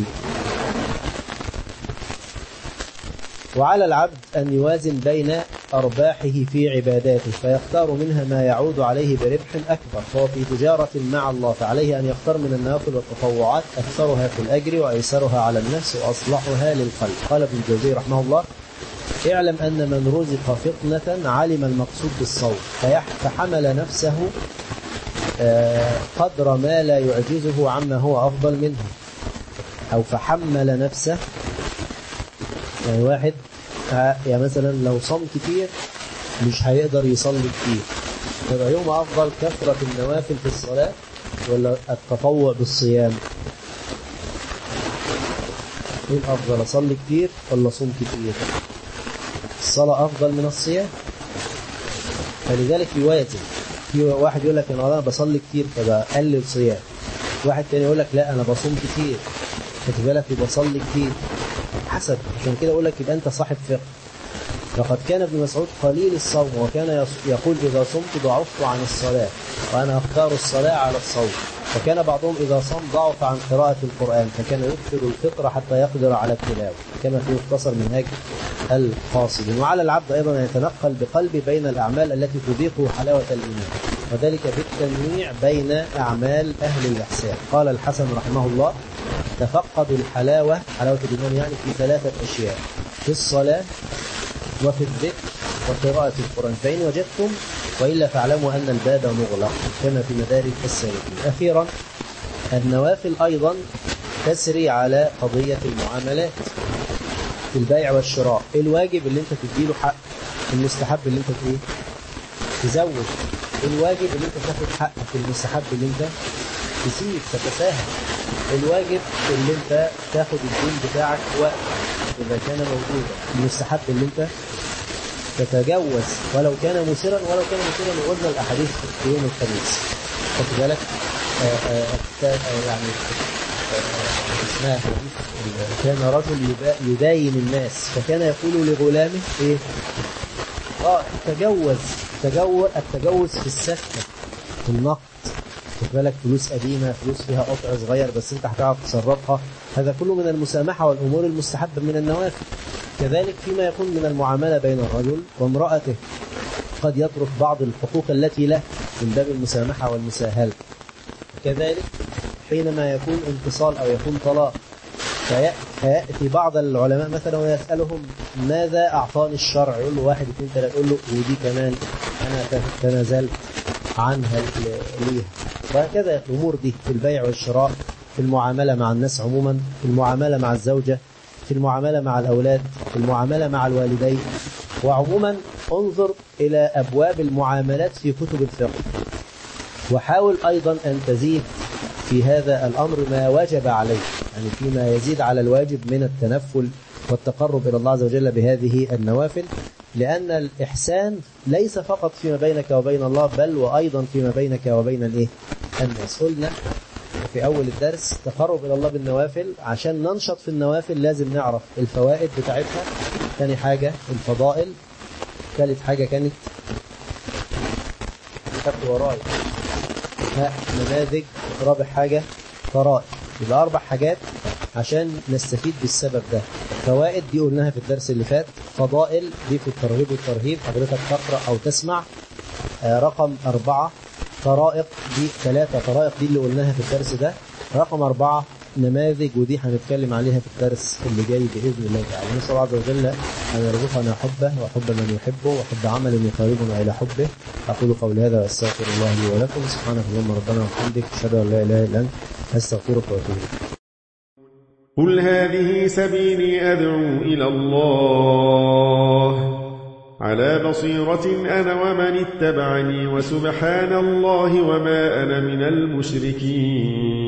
وعلى العبد أن يوازن بين أرباحه في عباداته فيختار منها ما يعود عليه بربح أكبر فهو في تجارة مع الله فعليه أن يختار من النوافل والتطوعات أكثرها في الأجر وأيسرها على النفس وأصلحها للقلب قال ابن الجوزي رحمه الله اعلم أن من رزق فطنة علم المقصود بالصوم فحمل نفسه قدر ما لا يعجزه عما هو أفضل منه أو فحمل نفسه يعني واحد يعني مثلا لو صام كتير مش هيقدر يصلي كتير يبقى يوم أفضل كثرة النوافل في الصلاة ولا التطوع بالصيام ايه الأفضل أصلي كتير ولا أصوم كتير الصلاة أفضل من الصيام فلذلك يوازن في واحد يقول لك أنا بصلي كتير فبقلل صيام واحد تاني يقول لك لا أنا بصوم كتير خد بالك يبقى صلي كتير حسب عشان كده اقول لك يبقى انت صاحب فقه لقد كان ابن مسعود قليل الصوم وكان يص- يقول إذا صمت ضعفت عن الصلاة وأنا أختار الصلاة على الصوم وكان بعضهم إذا صام ضعف عن قراءة القرآن فكان يكثر الفطر حتى يقدر على التلاوة كما في مختصر منهاج القاصد وعلى العبد أيضا أن يتنقل بقلبه بين الأعمال التي تذيقه حلاوة الإيمان وذلك بالتنويع بين أعمال أهل الإحسان قال الحسن رحمه الله تفقدوا الحلاوة حلاوة الإيمان يعني في ثلاثة أشياء في الصلاة وفي الذكر وقراءة القرآن فإن وجدتم وإلا فاعلموا أن الباب مغلق كما في مدارك السالكين أخيرا النوافل أيضا تسري على قضية المعاملات في البيع والشراء الواجب اللي انت تديله حق المستحب اللي انت ايه تزود الواجب اللي انت تاخد حقك المستحب اللي انت تسيب تتساهل الواجب اللي انت تاخد الدين بتاعك وقت إذا كان موجودا المستحب اللي انت تتجوز ولو كان مسرا ولو كان مسرا وقلنا الأحاديث في يوم الخميس خد بالك آه، آه، آه، آه، يعني آه، اسمها حديث كان رجل يبا- يداين الناس فكان يقول لغلامه ايه اه تجوز تجوز التجوز في السفكه في النقد خد بالك فلوس قديمه فلوس فيها قطع صغير بس انت هتعرف تصرفها هذا كله من المسامحه والامور المستحبه من النوافل كذلك فيما يكون من المعامله بين الرجل وامراته قد يترك بعض الحقوق التي له من باب المسامحه والمساهله كذلك حينما يكون انفصال او يكون طلاق في- فياتي بعض العلماء مثلا ويسالهم ماذا اعطاني الشرع يقول له واحد اثنين ثلاثه يقول له ودي كمان انا تنازلت عنها ل- ليها وهكذا الامور دي في البيع والشراء في المعامله مع الناس عموما في المعامله مع الزوجه في المعامله مع الاولاد في المعامله مع الوالدين وعموما انظر الى ابواب المعاملات في كتب الفقه وحاول أيضا أن تزيد في هذا الأمر ما وجب عليه يعني فيما يزيد على الواجب من التنفل والتقرب إلى الله عز وجل بهذه النوافل لأن الإحسان ليس فقط فيما بينك وبين الله بل وأيضا فيما بينك وبين الإيه؟ الناس قلنا في أول الدرس تقرب إلى الله بالنوافل عشان ننشط في النوافل لازم نعرف الفوائد بتاعتها ثاني حاجة الفضائل ثالث حاجة كانت خدت ورايا ها نماذج رابع حاجة فرائض يبقى أربع حاجات عشان نستفيد بالسبب ده فوائد دي قلناها في الدرس اللي فات فضائل دي في الترغيب والترهيب حضرتك تقرأ أو تسمع آه رقم أربعة طرائق دي ثلاثة طرائق دي اللي قلناها في الدرس ده رقم أربعة نماذج ودي هنتكلم عليها في الدرس اللي جاي بإذن الله تعالى نسأل الله عز وجل أن يرزقنا حبه وحب من يحبه وحب عمل يقربنا إلى حبه أقول قولي هذا وأستغفر الله لي ولكم سبحانك اللهم ربنا وبحمدك أشهد أن لا إله إلا أنت أستغفرك وأتوب إليك قل هذه سبيلي أدعو إلى الله على بصيرة أنا ومن اتبعني وسبحان الله وما أنا من المشركين